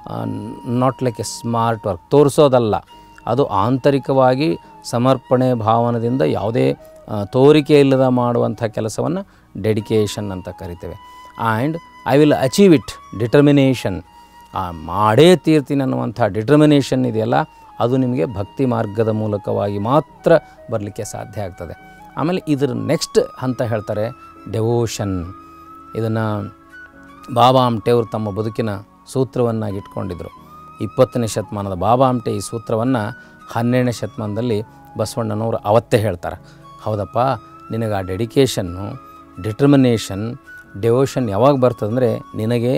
S1: not like a smart work ತೋರಿಸೋದಲ್ಲ ಅದು ಆಂತರಿಕವಾಗಿ ಸಮರ್ಪಣೆ ಭಾವನದಿಂದ ಯಾವುದೇ ಆ, ತೋರಿಕೆ ಇಲ್ಲದ ಮಾಡುವಂಥ ಕೆಲಸವನ್ನು ಡೆಡಿಕೇಶನ್ ಅಂತ ಕರಿತೇವೆ and I will achieve it determination ಮಾಡೇ ತೀರ್ತೀನಿ ಅನ್ನುವಂಥ ಡಿಟರ್ಮಿನೇಷನ್ ಇದೆಯಲ್ಲ ಅದು ನಿಮಗೆ ಭಕ್ತಿ ಮಾರ್ಗದ ಮೂಲಕವಾಗಿ ಮಾತ್ರ ಬರಲಿಕ್ಕೆ ಸಾಧ್ಯ ಆಗ್ತದೆ ಆಮೇಲೆ ಇದರ ನೆಕ್ಸ್ಟ್ ಹಂತ ಹೇಳ್ತಾರೆ ಡೆವೋಷನ್ ಇದನ್ನು ಬಾಬಾ ಆಮ್ಟೆ ಅವರು ತಮ್ಮ ಬದುಕಿನ ಸೂತ್ರವನ್ನಾಗಿ ಇಟ್ಕೊಂಡಿದ್ರು ಇಪ್ಪತ್ತನೇ ಶತಮಾನದ ಬಾಬಾ ಆಮ್ಟೆ ಈ ಸೂತ್ರವನ್ನು ಹನ್ನೆರಡನೇ ಶತಮಾನದಲ್ಲಿ ಬಸವಣ್ಣನವರು ಅವತ್ತೇ ಹೇಳ್ತಾರೆ ಹೌದಪ್ಪ ನಿನಗೆ ಆ ಡೆಡಿಕೇಶನ್ನು ಡಿಟರ್ಮಿನೇಷನ್ ಡೆವೋಷನ್ ಯಾವಾಗ ಬರ್ತದಂದರೆ ನಿನಗೆ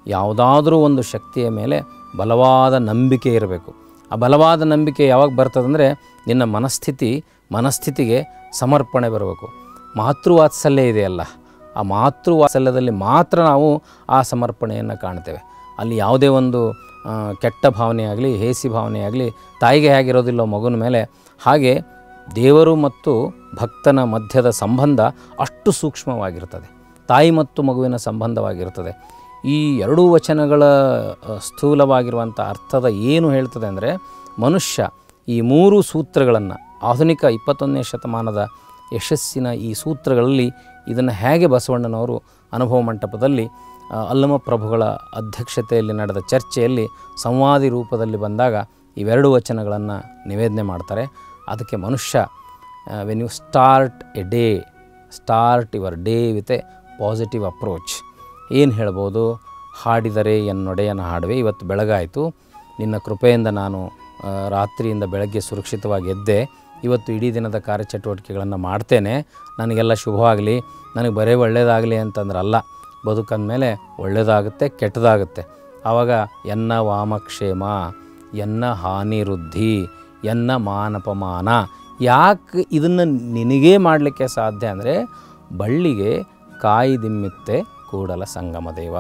S1: ಯಾವುದಾದ್ರೂ ಒಂದು ಶಕ್ತಿಯ ಮೇಲೆ ಬಲವಾದ ನಂಬಿಕೆ ಇರಬೇಕು ಆ ಬಲವಾದ ನಂಬಿಕೆ ಯಾವಾಗ ಬರ್ತದಂದರೆ ನಿನ್ನ ಮನಸ್ಥಿತಿ ಮನಸ್ಥಿತಿಗೆ ಸಮರ್ಪಣೆ ಬರಬೇಕು ಮಾತೃವಾತ್ಸಲ್ಯ ಇದೆಯಲ್ಲ ಆ ಮಾತೃವಾತ್ಸಲ್ಯದಲ್ಲಿ ಮಾತ್ರ ನಾವು ಆ ಸಮರ್ಪಣೆಯನ್ನು ಕಾಣ್ತೇವೆ ಅಲ್ಲಿ ಯಾವುದೇ ಒಂದು ಆ, ಕೆಟ್ಟ ಭಾವನೆ ಆಗಲಿ ಹೇಸಿ ಭಾವನೆ ಆಗಲಿ ತಾಯಿಗೆ ಹೇಗಿರೋದಿಲ್ಲ ಮಗುವಿನ ಮೇಲೆ ಹಾಗೆ ದೇವರು ಮತ್ತು ಭಕ್ತನ ಮಧ್ಯದ ಸಂಬಂಧ ಅಷ್ಟು ಸೂಕ್ಷ್ಮವಾಗಿರ್ತದೆ ತಾಯಿ ಮತ್ತು ಮಗುವಿನ ಸಂಬಂಧವಾಗಿರ್ತದೆ ಈ ಎರಡೂ ವಚನಗಳ ಆ, ಸ್ಥೂಲವಾಗಿರುವಂಥ ಅರ್ಥದ ಏನು ಹೇಳ್ತದೆ ಅಂದರೆ ಮನುಷ್ಯ ಈ ಮೂರು ಸೂತ್ರಗಳನ್ನು ಆಧುನಿಕ ಇಪ್ಪತ್ತೊಂದನೇ ಶತಮಾನದ ಯಶಸ್ಸಿನ ಈ ಸೂತ್ರಗಳಲ್ಲಿ ಇದನ್ನು ಹೇಗೆ ಬಸವಣ್ಣನವರು ಅನುಭವ ಮಂಟಪದಲ್ಲಿ ಆ, ಅಲ್ಲಮ ಪ್ರಭುಗಳ ಅಧ್ಯಕ್ಷತೆಯಲ್ಲಿ ನಡೆದ ಚರ್ಚೆಯಲ್ಲಿ ಸಂವಾದಿ ರೂಪದಲ್ಲಿ ಬಂದಾಗ ಇವೆರಡು ವಚನಗಳನ್ನು ನಿವೇದನೆ ಮಾಡ್ತಾರೆ ಅದಕ್ಕೆ ಮನುಷ್ಯ when you start a day start your day with a positive approach ಏನು ಹೇಳ್ಬೋದು ಹಾಡಿದರೆ ಎನ್ನೊಡೆಯನ ಹಾಡುವೆ ಇವತ್ತು ಬೆಳಗಾಯಿತು ನಿನ್ನ ಕೃಪೆಯಿಂದ ನಾನು ಆ, ರಾತ್ರಿಯಿಂದ ಬೆಳಗ್ಗೆ ಸುರಕ್ಷಿತವಾಗಿ ಎದ್ದೆ ಇವತ್ತು ಇಡೀ ದಿನದ ಕಾರ್ಯಚಟುವಟಿಕೆಗಳನ್ನು ಮಾಡ್ತೇನೆ ನನಗೆಲ್ಲ ಶುಭವಾಗಲಿ ನನಗೆ ಬರೀ ಒಳ್ಳೆಯದಾಗಲಿ ಅಂತಂದ್ರೆ ಅಲ್ಲ ಬದುಕಂದ ಮೇಲೆ ಒಳ್ಳೆಯದಾಗುತ್ತೆ ಕೆಟ್ಟದಾಗುತ್ತೆ ಆವಾಗ ಎನ್ನ ವಾಮಕ್ಷೇಮ ಎನ್ನ ಹಾನಿ ವೃದ್ಧಿ ಎನ್ನ ಮಾನಪಮಾನ ಯಾಕೆ ಇದನ್ನು ನಿನಗೇ ಮಾಡಲಿಕ್ಕೆ ಸಾಧ್ಯ ಅಂದರೆ ಬಳ್ಳಿಗೆ ಕಾಯಿ ದಿಮ್ಮಿತ್ತೆ ಕೂಡಲ ಸಂಗಮ ದೇವ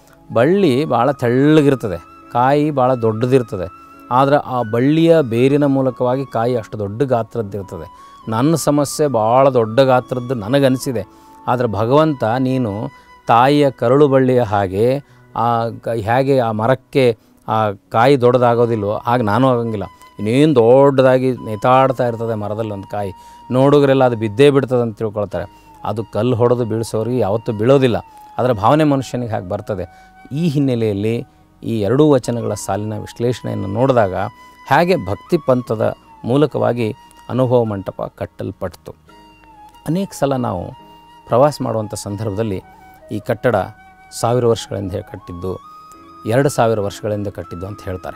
S1: ಬಳ್ಳಿ ಭಾಳ ತೆಳ್ಳಗಿರ್ತದೆ ಕಾಯಿ ಭಾಳ ದೊಡ್ಡದಿರ್ತದೆ ಆದರೆ ಆ ಬಳ್ಳಿಯ ಬೇರಿನ ಮೂಲಕವಾಗಿ ಕಾಯಿ ಅಷ್ಟು ದೊಡ್ಡ ಗಾತ್ರದ್ದಿರ್ತದೆ ನನ್ನ ಸಮಸ್ಯೆ ಭಾಳ ದೊಡ್ಡ ಗಾತ್ರದ್ದು ನನಗನಿಸಿದೆ ಆದರೆ ಭಗವಂತ ನೀನು ತಾಯಿಯ ಕರಳು ಬಳ್ಳಿಯ ಹಾಗೆ ಆ ಕ- ಹೇಗೆ ಆ ಮರಕ್ಕೆ ಆ ಕಾಯಿ ದೊಡ್ಡದಾಗೋದಿಲ್ವೋ ಹಾಗೆ ನಾನು ಆಗಂಗಿಲ್ಲ ಇನ್ನೇನು ದೊಡ್ಡದಾಗಿ ನೇತಾಡ್ತಾ ಇರ್ತದೆ ಮರದಲ್ಲಿ ಒಂದು ಕಾಯಿ ನೋಡಿದ್ರೆಲ್ಲ ಅದು ಬಿದ್ದೇ ಬಿಡ್ತದೆ ಅಂತ ತಿಳ್ಕೊಳ್ತಾರೆ ಅದು ಕಲ್ಲು ಹೊಡೆದು ಬೀಳಿಸೋರಿಗೆ ಯಾವತ್ತೂ ಬೀಳೋದಿಲ್ಲ ಅದರ ಭಾವನೆ ಮನುಷ್ಯನಿಗೆ ಹಾಗೆ ಬರ್ತದೆ ಈ ಹಿನ್ನೆಲೆಯಲ್ಲಿ ಈ ಎರಡೂ ವಚನಗಳ ಸಾಲಿನ ವಿಶ್ಲೇಷಣೆಯನ್ನು ನೋಡಿದಾಗ ಹೇಗೆ ಭಕ್ತಿ ಪಂಥದ ಮೂಲಕವಾಗಿ ಅನುಭವ ಮಂಟಪ ಕಟ್ಟಲ್ಪಟ್ಟಿತು ಅನೇಕ ಸಲ ನಾವು ಪ್ರವಾಸ ಮಾಡುವಂಥ ಸಂದರ್ಭದಲ್ಲಿ ಈ ಕಟ್ಟಡ ಸಾವಿರ ವರ್ಷಗಳಿಂದ ಹೇ- ಕಟ್ಟಿದ್ದು ಎರಡು ಸಾವಿರ ವರ್ಷಗಳಿಂದ ಕಟ್ಟಿದ್ದು ಅಂತ ಹೇಳ್ತಾರೆ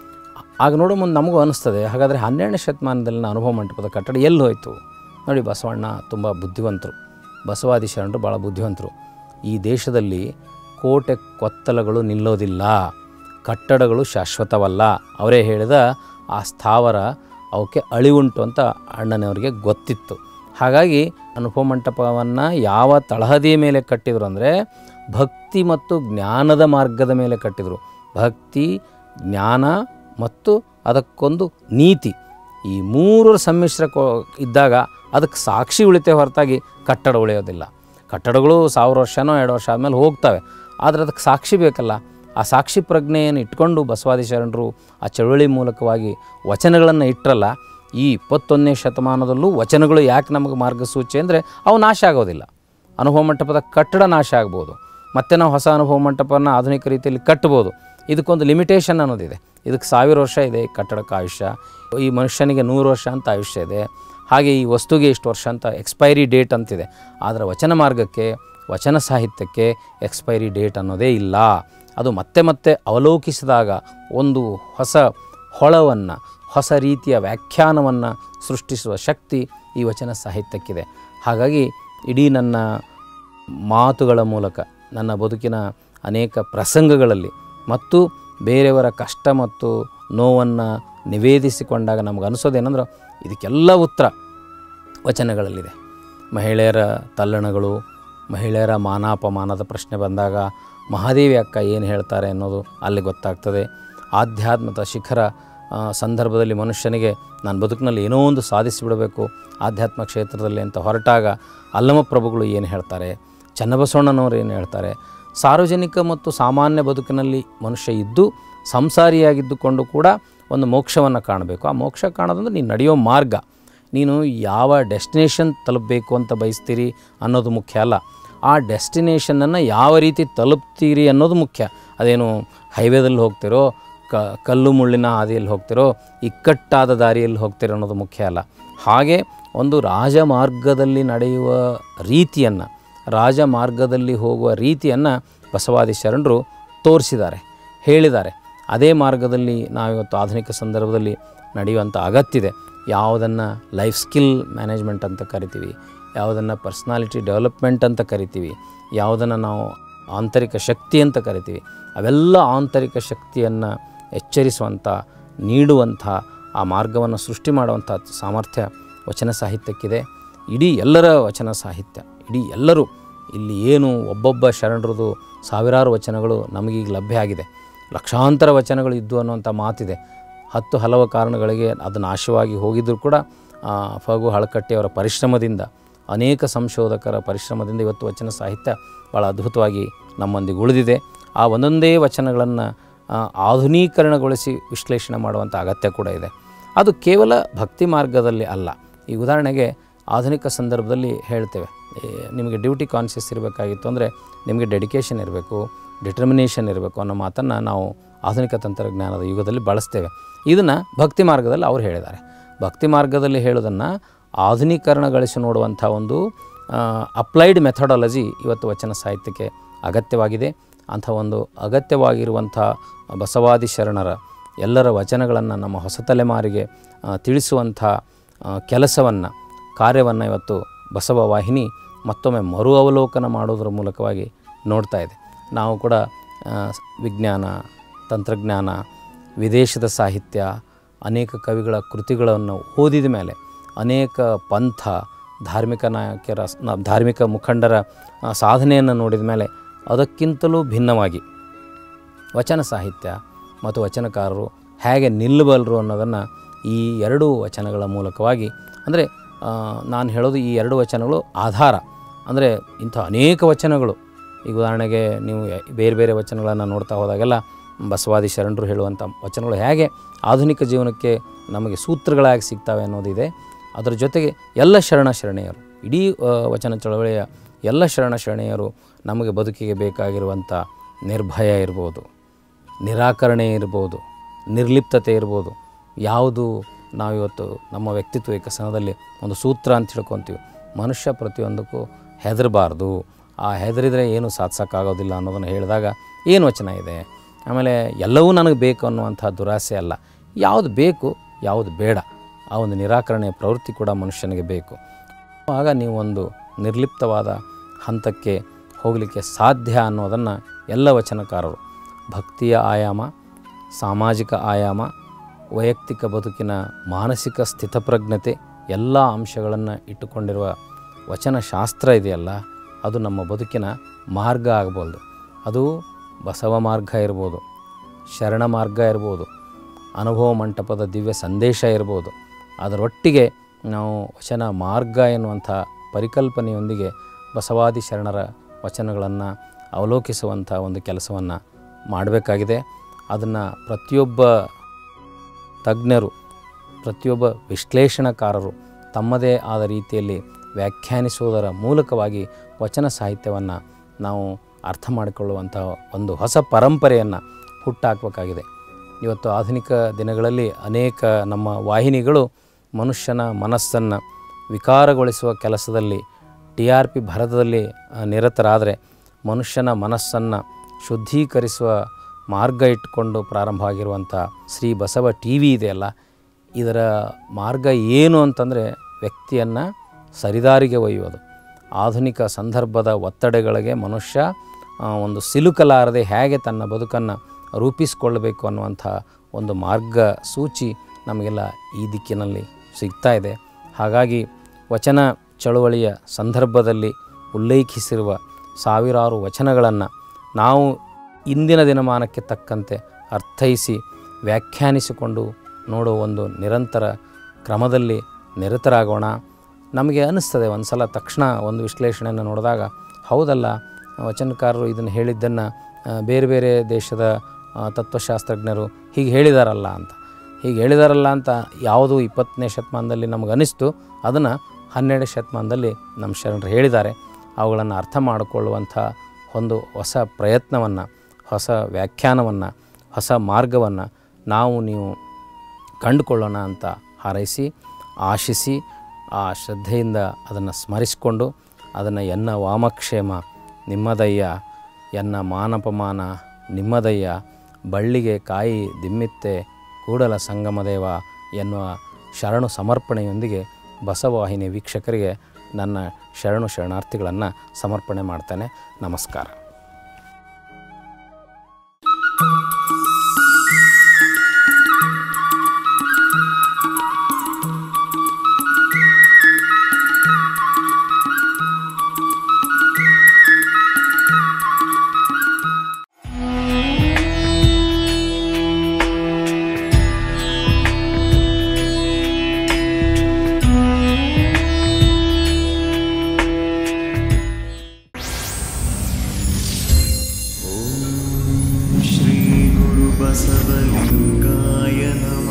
S1: ಆಗ ನೋಡೋ ಮುಂದೆ ನಮಗೂ ಅನಿಸ್ತದೆ ಹಾಗಾದರೆ ಹನ್ನೆರಡನೇ ಶತಮಾನದಲ್ಲಿನ ಅನುಭವ ಮಂಟಪದ ಕಟ್ಟಡ ಎಲ್ಲಿ ಹೋಯಿತು ನೋಡಿ ಬಸವಣ್ಣ ತುಂಬ ಬುದ್ಧಿವಂತರು ಬಸವಾದಿ ಶರಣರು ಭಾಳ ಬುದ್ಧಿವಂತರು ಈ ದೇಶದಲ್ಲಿ ಕೋಟೆ ಕೊತ್ತಲಗಳು ನಿಲ್ಲೋದಿಲ್ಲ ಕಟ್ಟಡಗಳು ಶಾಶ್ವತವಲ್ಲ ಅವರೇ ಹೇಳಿದ ಆ ಸ್ಥಾವರ ಅವಕ್ಕೆ ಅಳಿವುಂಟು ಅಂತ ಅಣ್ಣನವರಿಗೆ ಗೊತ್ತಿತ್ತು ಹಾಗಾಗಿ ಅನುಪಮ ಮಂಟಪವನ್ನು ಯಾವ ತಳಹದಿಯ ಮೇಲೆ ಕಟ್ಟಿದರು ಅಂದರೆ ಭಕ್ತಿ ಮತ್ತು ಜ್ಞಾನದ ಮಾರ್ಗದ ಮೇಲೆ ಕಟ್ಟಿದರು ಭಕ್ತಿ ಜ್ಞಾನ ಮತ್ತು ಅದಕ್ಕೊಂದು ನೀತಿ ಈ ಮೂರರ ಸಮ್ಮಿಶ್ರ ಕೊ ಇದ್ದಾಗ ಅದಕ್ಕೆ ಸಾಕ್ಷಿ ಉಳಿತೇ ಹೊರತಾಗಿ ಕಟ್ಟಡ ಉಳಿಯೋದಿಲ್ಲ ಕಟ್ಟಡಗಳು ಸಾವಿರ ವರ್ಷನೋ ಎರಡು ವರ್ಷ ಆದಮೇಲೆ ಹೋಗ್ತವೆ ಆದರೆ ಅದಕ್ಕೆ ಸಾಕ್ಷಿ ಬೇಕಲ್ಲ ಆ ಸಾಕ್ಷಿ ಪ್ರಜ್ಞೆಯನ್ನು ಇಟ್ಕೊಂಡು ಬಸವಾದಿ ಶರಣರು ಆ ಚಳುವಳಿ ಮೂಲಕವಾಗಿ ವಚನಗಳನ್ನು ಇಟ್ಟರಲ್ಲ ಈ ಇಪ್ಪತ್ತೊಂದನೇ ಶತಮಾನದಲ್ಲೂ ವಚನಗಳು ಯಾಕೆ ನಮಗೆ ಮಾರ್ಗಸೂಚಿ ಅಂದರೆ ಅವು ನಾಶ ಆಗೋದಿಲ್ಲ ಅನುಭವ ಮಂಟಪದ ಕಟ್ಟಡ ನಾಶ ಆಗ್ಬೋದು ಮತ್ತೆ ನಾವು ಹೊಸ ಅನುಭವ ಮಂಟಪನ ಆಧುನಿಕ ರೀತಿಯಲ್ಲಿ ಕಟ್ಬೋದು ಇದಕ್ಕೊಂದು ಲಿಮಿಟೇಷನ್ ಅನ್ನೋದಿದೆ ಇದಕ್ಕೆ ಸಾವಿರ ವರ್ಷ ಇದೆ ಈ ಕಟ್ಟಡಕ್ಕೆ ಆಯುಷ್ಯ ಈ ಮನುಷ್ಯನಿಗೆ ನೂರು ವರ್ಷ ಅಂತ ಆಯುಷ್ಯ ಇದೆ ಹಾಗೆ ಈ ವಸ್ತುಗೆ ಇಷ್ಟು ವರ್ಷ ಅಂತ ಎಕ್ಸ್ಪೈರಿ ಡೇಟ್ ಅಂತಿದೆ ಆದರೆ ವಚನ ಮಾರ್ಗಕ್ಕೆ ವಚನ ಸಾಹಿತ್ಯಕ್ಕೆ ಎಕ್ಸ್ಪೈರಿ ಡೇಟ್ ಅನ್ನೋದೇ ಇಲ್ಲ ಅದು ಮತ್ತೆ ಮತ್ತೆ ಅವಲೋಕಿಸಿದಾಗ ಒಂದು ಹೊಸ ಹೊಳವನ್ನು ಹೊಸ ರೀತಿಯ ವ್ಯಾಖ್ಯಾನವನ್ನು ಸೃಷ್ಟಿಸುವ ಶಕ್ತಿ ಈ ವಚನ ಸಾಹಿತ್ಯಕ್ಕಿದೆ ಹಾಗಾಗಿ ಇಡೀ ನನ್ನ ಮಾತುಗಳ ಮೂಲಕ ನನ್ನ ಬದುಕಿನ ಅನೇಕ ಪ್ರಸಂಗಗಳಲ್ಲಿ ಮತ್ತು ಬೇರೆಯವರ ಕಷ್ಟ ಮತ್ತು ನೋವನ್ನು ನಿವೇದಿಸಿಕೊಂಡಾಗ ನಮಗೆ ಅನಿಸೋದೇನೆಂದ್ರೆ ಇದಕ್ಕೆಲ್ಲ ಉತ್ತರ ವಚನಗಳಲ್ಲಿದೆ ಮಹಿಳೆಯರ ತಲ್ಲಣಗಳು ಮಹಿಳೆಯರ ಮಾನಾಪಮಾನದ ಪ್ರಶ್ನೆ ಬಂದಾಗ ಮಹಾದೇವಿ ಅಕ್ಕ ಏನು ಹೇಳ್ತಾರೆ ಅನ್ನೋದು ಅಲ್ಲಿ ಗೊತ್ತಾಗ್ತದೆ ಆಧ್ಯಾತ್ಮದ ಶಿಖರ ಆ, ಸಂದರ್ಭದಲ್ಲಿ ಮನುಷ್ಯನಿಗೆ ನಾನು ಬದುಕಿನಲ್ಲಿ ಏನೋ ಒಂದು ಸಾಧಿಸಿಬಿಡಬೇಕು ಆಧ್ಯಾತ್ಮ ಕ್ಷೇತ್ರದಲ್ಲಿ ಅಂತ ಹೊರಟಾಗ ಅಲ್ಲಮ ಪ್ರಭುಗಳು ಏನು ಹೇಳ್ತಾರೆ ಚನ್ನಬಸವಣ್ಣನವರು ಏನು ಹೇಳ್ತಾರೆ ಸಾರ್ವಜನಿಕ ಮತ್ತು ಸಾಮಾನ್ಯ ಬದುಕಿನಲ್ಲಿ ಮನುಷ್ಯ ಇದ್ದು ಸಂಸಾರಿಯಾಗಿದ್ದುಕೊಂಡು ಕೂಡ ಒಂದು ಮೋಕ್ಷವನ್ನು ಕಾಣಬೇಕು ಆ ಮೋಕ್ಷ ಕಾಣೋದಂದ್ರೆ ನೀನು ನಡೆಯೋ ಮಾರ್ಗ ನೀನು ಯಾವ ಡೆಸ್ಟಿನೇಷನ್ ತಲುಪಬೇಕು ಅಂತ ಬಯಸ್ತೀರಿ ಅನ್ನೋದು ಮುಖ್ಯ ಅಲ್ಲ ಆ ಡೆಸ್ಟಿನೇಷನನ್ನು ಯಾವ ರೀತಿ ತಲುಪ್ತೀರಿ ಅನ್ನೋದು ಮುಖ್ಯ ಅದೇನು ಹೈವೇದಲ್ಲಿ ಹೋಗ್ತಿರೋ ಕ ಕಲ್ಲು ಮುಳ್ಳಿನ ಹಾದಿಯಲ್ಲಿ ಹೋಗ್ತಿರೋ ಇಕ್ಕಟ್ಟಾದ ದಾರಿಯಲ್ಲಿ ಹೋಗ್ತಿರೋ ಅನ್ನೋದು ಮುಖ್ಯ ಅಲ್ಲ ಹಾಗೆ ಒಂದು ರಾಜಮಾರ್ಗದಲ್ಲಿ ನಡೆಯುವ ರೀತಿಯನ್ನು ರಾಜಮಾರ್ಗದಲ್ಲಿ ಹೋಗುವ ರೀತಿಯನ್ನು ಬಸವಾದಿ ಶರಣರು ತೋರಿಸಿದ್ದಾರೆ ಹೇಳಿದ್ದಾರೆ ಅದೇ ಮಾರ್ಗದಲ್ಲಿ ನಾವಿವತ್ತು ಆಧುನಿಕ ಸಂದರ್ಭದಲ್ಲಿ ನಡೆಯುವಂಥ ಅಗತ್ಯವಿದೆ ಯಾವುದನ್ನು ಲೈಫ್ ಸ್ಕಿಲ್ ಮ್ಯಾನೇಜ್ಮೆಂಟ್ ಅಂತ ಕರಿತೀವಿ ಯಾವುದನ್ನು ಪರ್ಸ್ನಾಲಿಟಿ ಡೆವಲಪ್ಮೆಂಟ್ ಅಂತ ಕರಿತೀವಿ ಯಾವುದನ್ನು ನಾವು ಆಂತರಿಕ ಶಕ್ತಿ ಅಂತ ಕರಿತೀವಿ ಅವೆಲ್ಲ ಆಂತರಿಕ ಶಕ್ತಿಯನ್ನು ಎಚ್ಚರಿಸುವಂಥ ನೀಡುವಂಥ ಆ ಮಾರ್ಗವನ್ನು ಸೃಷ್ಟಿ ಮಾಡುವಂಥ ಸಾಮರ್ಥ್ಯ ವಚನ ಸಾಹಿತ್ಯಕ್ಕಿದೆ ಇಡೀ ಎಲ್ಲರ ವಚನ ಸಾಹಿತ್ಯ ಇಡೀ ಎಲ್ಲರೂ ಇಲ್ಲಿ ಏನು ಒಬ್ಬೊಬ್ಬ ಶರಣರದು ಸಾವಿರಾರು ವಚನಗಳು ನಮಗೀಗ ಲಭ್ಯ ಆಗಿದೆ ಲಕ್ಷಾಂತರ ವಚನಗಳು ಇದ್ದು ಅನ್ನುವಂಥ ಮಾತಿದೆ ಹತ್ತು ಹಲವು ಕಾರಣಗಳಿಗೆ ಅದು ನಾಶವಾಗಿ ಹೋಗಿದ್ದರೂ ಕೂಡ ಆ, ಫಗು ಹಳಕಟ್ಟಿಯವರ ಪರಿಶ್ರಮದಿಂದ ಅನೇಕ ಸಂಶೋಧಕರ ಪರಿಶ್ರಮದಿಂದ ಇವತ್ತು ವಚನ ಸಾಹಿತ್ಯ ಭಾಳ ಅದ್ಭುತವಾಗಿ ನಮ್ಮೊಂದಿಗೆ ಉಳಿದಿದೆ ಆ ಒಂದೊಂದೇ ವಚನಗಳನ್ನು ಆಧುನೀಕರಣಗೊಳಿಸಿ ವಿಶ್ಲೇಷಣೆ ಮಾಡುವಂಥ ಅಗತ್ಯ ಕೂಡ ಇದೆ ಅದು ಕೇವಲ ಭಕ್ತಿ ಮಾರ್ಗದಲ್ಲಿ ಅಲ್ಲ ಈ ಉದಾಹರಣೆಗೆ ಆಧುನಿಕ ಸಂದರ್ಭದಲ್ಲಿ ಹೇಳ್ತೇವೆ ಏ, ನಿಮಗೆ ಡ್ಯೂಟಿ ಕಾನ್ಷಿಯಸ್ ಇರಬೇಕಾಗಿತ್ತು ಅಂದರೆ ನಿಮಗೆ ಡೆಡಿಕೇಷನ್ ಇರಬೇಕು ಡಿಟರ್ಮಿನೇಷನ್ ಇರಬೇಕು ಅನ್ನೋ ಮಾತನ್ನು ನಾವು ಆಧುನಿಕ ತಂತ್ರಜ್ಞಾನದ ಯುಗದಲ್ಲಿ ಬಳಸ್ತೇವೆ ಇದನ್ನು ಭಕ್ತಿ ಮಾರ್ಗದಲ್ಲಿ ಅವ್ರು ಹೇಳಿದ್ದಾರೆ ಭಕ್ತಿ ಮಾರ್ಗದಲ್ಲಿ ಹೇಳೋದನ್ನು ಆಧುನೀಕರಣಗೊಳಿಸಿ ನೋಡುವಂಥ ಒಂದು ಅಪ್ಲೈಡ್ ಮೆಥಡಾಲಜಿ ಇವತ್ತು ವಚನ ಸಾಹಿತ್ಯಕ್ಕೆ ಅಗತ್ಯವಾಗಿದೆ ಅಂಥ ಒಂದು ಅಗತ್ಯವಾಗಿರುವಂಥ ಬಸವಾದಿ ಶರಣರ ಎಲ್ಲರ ವಚನಗಳನ್ನು ನಮ್ಮ ಹೊಸ ತಲೆಮಾರಿಗೆ ಆ, ತಿಳಿಸುವಂಥ ಕೆಲಸವನ್ನು ಕಾರ್ಯವನ್ನು ಇವತ್ತು ಬಸವ ವಾಹಿನಿ ಮತ್ತೊಮ್ಮೆ ಮರು ಅವಲೋಕನ ಮಾಡೋದ್ರ ಮೂಲಕವಾಗಿ ನೋಡ್ತಾ ಇದೆ ನಾವು ಕೂಡ ಆ, ವಿಜ್ಞಾನ ತಂತ್ರಜ್ಞಾನ ವಿದೇಶದ ಸಾಹಿತ್ಯ ಅನೇಕ ಕವಿಗಳ ಕೃತಿಗಳನ್ನು ಓದಿದ ಮೇಲೆ ಅನೇಕ ಪಂಥ ಧಾರ್ಮಿಕ ನಾಯಕರ ನ- ಧಾರ್ಮಿಕ ಮುಖಂಡರ ಆ, ಸಾಧನೆಯನ್ನು ನೋಡಿದ ಮೇಲೆ ಅದಕ್ಕಿಂತಲೂ ಭಿನ್ನವಾಗಿ ವಚನ ಸಾಹಿತ್ಯ ಮತ್ತು ವಚನಕಾರರು ಹೇಗೆ ನಿಲ್ಲಬಲ್ಲರು ಅನ್ನೋದನ್ನು ಈ ಎರಡೂ ವಚನಗಳ ಮೂಲಕವಾಗಿ ಅಂದರೆ ನಾನು ಹೇಳೋದು ಈ ಎರಡು ವಚನಗಳು ಆಧಾರ ಅಂದರೆ ಇಂಥ ಅನೇಕ ವಚನಗಳು ಈಗ ಉದಾಹರಣೆಗೆ ನೀವು ಯ- ಬೇರೆ ಬೇರೆ ವಚನಗಳನ್ನು ನೋಡ್ತಾ ಹೋದಾಗೆಲ್ಲ ಬಸವಾದಿ ಶರಣರು ಹೇಳುವಂಥ ವಚನಗಳು ಹೇಗೆ ಆಧುನಿಕ ಜೀವನಕ್ಕೆ ನಮಗೆ ಸೂತ್ರಗಳಾಗಿ ಸಿಗ್ತವೆ ಅನ್ನೋದಿದೆ ಅದರ ಜೊತೆಗೆ ಎಲ್ಲ ಶರಣ ಶರಣೆಯರು ಇಡೀ ಆ, ವಚನ ಚಳವಳಿಯ ಎಲ್ಲ ಶರಣ ಶರಣೆಯರು ನಮಗೆ ಬದುಕಿಗೆ ಬೇಕಾಗಿರುವಂಥ ನಿರ್ಭಯ ಇರ್ಬೋದು ನಿರಾಕರಣೆ ಇರ್ಬೋದು ನಿರ್ಲಿಪ್ತತೆ ಇರ್ಬೋದು ಯಾವುದು ನಾವಿವತ್ತು ನಮ್ಮ ವ್ಯಕ್ತಿತ್ವ ವಿಕಸನದಲ್ಲಿ ಒಂದು ಸೂತ್ರ ಅಂತ ತಿಳ್ಕೊತೀವಿ ಮನುಷ್ಯ ಪ್ರತಿಯೊಂದಕ್ಕೂ ಹೆದರಬಾರ್ದು ಆ ಹೆದರಿದರೆ ಏನು ಸಾಧಿಸೋಕ್ಕಾಗೋದಿಲ್ಲ ಅನ್ನೋದನ್ನು ಹೇಳಿದಾಗ ಏನು ವಚನ ಇದೆ ಆಮೇಲೆ ಎಲ್ಲವೂ ನನಗೆ ಬೇಕು ಅನ್ನುವಂಥ ದುರಾಸೆ ಅಲ್ಲ ಯಾವುದು ಬೇಕು ಯಾವುದು ಬೇಡ ಆ ಒಂದು ನಿರಾಕರಣೆಯ ಪ್ರವೃತ್ತಿ ಕೂಡ ಮನುಷ್ಯನಿಗೆ ಬೇಕು ಆಗ ನೀವು ಒಂದು ನಿರ್ಲಿಪ್ತವಾದ ಹಂತಕ್ಕೆ ಹೋಗಲಿಕ್ಕೆ ಸಾಧ್ಯ ಅನ್ನೋದನ್ನು ಎಲ್ಲ ವಚನಕಾರರು ಭಕ್ತಿಯ ಆಯಾಮ ಸಾಮಾಜಿಕ ಆಯಾಮ ವೈಯಕ್ತಿಕ ಬದುಕಿನ ಮಾನಸಿಕ ಸ್ಥಿತಪ್ರಜ್ಞತೆ ಎಲ್ಲ ಅಂಶಗಳನ್ನು ಇಟ್ಟುಕೊಂಡಿರುವ ವಚನಶಾಸ್ತ್ರ ಇದೆಯಲ್ಲ ಅದು ನಮ್ಮ ಬದುಕಿನ ಮಾರ್ಗ ಆಗ್ಬೋದು ಅದು ಬಸವ ಮಾರ್ಗ ಇರ್ಬೋದು ಶರಣ ಮಾರ್ಗ ಇರ್ಬೋದು ಅನುಭವ ಮಂಟಪದ ದಿವ್ಯ ಸಂದೇಶ ಇರ್ಬೋದು ಅದರೊಟ್ಟಿಗೆ ನಾವು ವಚನ ಮಾರ್ಗ ಎನ್ನುವಂಥ ಪರಿಕಲ್ಪನೆಯೊಂದಿಗೆ ಬಸವಾದಿ ಶರಣರ ವಚನಗಳನ್ನು ಅವಲೋಕಿಸುವಂಥ ಒಂದು ಕೆಲಸವನ್ನು ಮಾಡಬೇಕಾಗಿದೆ ಅದನ್ನು ಪ್ರತಿಯೊಬ್ಬ ತಜ್ಞರು ಪ್ರತಿಯೊಬ್ಬ ವಿಶ್ಲೇಷಣಕಾರರು ತಮ್ಮದೇ ಆದ ರೀತಿಯಲ್ಲಿ ವ್ಯಾಖ್ಯಾನಿಸುವುದರ ಮೂಲಕವಾಗಿ ವಚನ ಸಾಹಿತ್ಯವನ್ನು ನಾವು ಅರ್ಥ ಮಾಡಿಕೊಳ್ಳುವಂಥ ಒಂದು ಹೊಸ ಪರಂಪರೆಯನ್ನು ಹುಟ್ಟಾಕಬೇಕಾಗಿದೆ ಇವತ್ತು ಆಧುನಿಕ ದಿನಗಳಲ್ಲಿ ಅನೇಕ ನಮ್ಮ ವಾಹಿನಿಗಳು ಮನುಷ್ಯನ ಮನಸ್ಸನ್ನು ವಿಕಾರಗೊಳಿಸುವ ಕೆಲಸದಲ್ಲಿ ಟಿ ಆರ್ ಪಿ ಭರತದಲ್ಲಿ ಆ, ನಿರತರಾದರೆ ಮನುಷ್ಯನ ಮನಸ್ಸನ್ನು ಶುದ್ಧೀಕರಿಸುವ ಮಾರ್ಗ ಇಟ್ಟುಕೊಂಡು ಪ್ರಾರಂಭ ಆಗಿರುವಂಥ ಶ್ರೀ ಬಸವ ಟಿ ವಿ ಇದೆಯಲ್ಲ ಇದರ ಮಾರ್ಗ ಏನು ಅಂತಂದರೆ ವ್ಯಕ್ತಿಯನ್ನು ಸರಿದಾರಿಗೆ ಒಯ್ಯೋದು ಆಧುನಿಕ ಸಂದರ್ಭದ ಒತ್ತಡಗಳಿಗೆ ಮನುಷ್ಯ ಆ, ಒಂದು ಸಿಲುಕಲಾರದೆ ಹೇಗೆ ತನ್ನ ಬದುಕನ್ನು ರೂಪಿಸಿಕೊಳ್ಳಬೇಕು ಅನ್ನುವಂಥ ಒಂದು ಮಾರ್ಗ ಸೂಚಿ ನಮಗೆಲ್ಲ ಈ ದಿಕ್ಕಿನಲ್ಲಿ ಸಿಗ್ತಾ ಇದೆ ಹಾಗಾಗಿ ವಚನ ಚಳುವಳಿಯ ಸಂದರ್ಭದಲ್ಲಿ ಉಲ್ಲೇಖಿಸಿರುವ ಸಾವಿರಾರು ವಚನಗಳನ್ನು ನಾವು ಇಂದಿನ ದಿನಮಾನಕ್ಕೆ ತಕ್ಕಂತೆ ಅರ್ಥೈಸಿ ವ್ಯಾಖ್ಯಾನಿಸಿಕೊಂಡು ನೋಡೋ ಒಂದು ನಿರಂತರ ಕ್ರಮದಲ್ಲಿ ನಿರತರಾಗೋಣ ನಮಗೆ ಅನ್ನಿಸ್ತದೆ ಒಂದು ಸಲ ತಕ್ಷಣ ಒಂದು ವಿಶ್ಲೇಷಣೆಯನ್ನು ನೋಡಿದಾಗ ಹೌದಲ್ಲ ವಚನಕಾರರು ಇದನ್ನು ಹೇಳಿದ್ದನ್ನು ಆ, ಬೇರೆ ಬೇರೆ ದೇಶದ ಆ, ತತ್ವಶಾಸ್ತ್ರಜ್ಞರು ಹೀಗೆ ಹೇಳಿದಾರಲ್ಲ ಅಂತ ಹೀಗೆ ಹೇಳಿದಾರಲ್ಲ ಅಂತ ಯಾವುದು ಇಪ್ಪತ್ತನೇ ಶತಮಾನದಲ್ಲಿ ನಮಗೆ ಅನಿಸ್ತು ಅದನ್ನು ಹನ್ನೆರಡನೇ ಶತಮಾನದಲ್ಲಿ ನಮ್ಮ ಶರಣರು ಹೇಳಿದ್ದಾರೆ ಅವುಗಳನ್ನು ಅರ್ಥ ಮಾಡಿಕೊಳ್ಳುವಂಥ ಒಂದು ಹೊಸ ಪ್ರಯತ್ನವನ್ನು ಹೊಸ ವ್ಯಾಖ್ಯಾನವನ್ನು ಹೊಸ ಮಾರ್ಗವನ್ನು ನಾವು ನೀವು ಕಂಡುಕೊಳ್ಳೋಣ ಅಂತ ಹಾರೈಸಿ ಆಶಿಸಿ ಆ ಶ್ರದ್ಧೆಯಿಂದ ಅದನ್ನು ಸ್ಮರಿಸಿಕೊಂಡು ಅದನ್ನು ಎನ್ನ ವಾಮಕ್ಷೇಮ ನಿಮ್ಮದಯ್ಯ ಎನ್ನ ಮಾನಪಮಾನ ನಿಮ್ಮದಯ್ಯ ಬಳ್ಳಿಗೆ ಕಾಯಿ ದಿಮ್ಮಿತ್ತೆ ಕೂಡಲ ಸಂಗಮದೇವ ಎನ್ನುವ ಶರಣು ಸಮರ್ಪಣೆಯೊಂದಿಗೆ ಬಸವವಾಹಿನಿ ವೀಕ್ಷಕರಿಗೆ ನನ್ನ ಶರಣು ಶರಣಾರ್ಥಿಗಳನ್ನು ಸಮರ್ಪಣೆ ಮಾಡ್ತೇನೆ ನಮಸ್ಕಾರ
S2: बसवलिङ्गाय नमः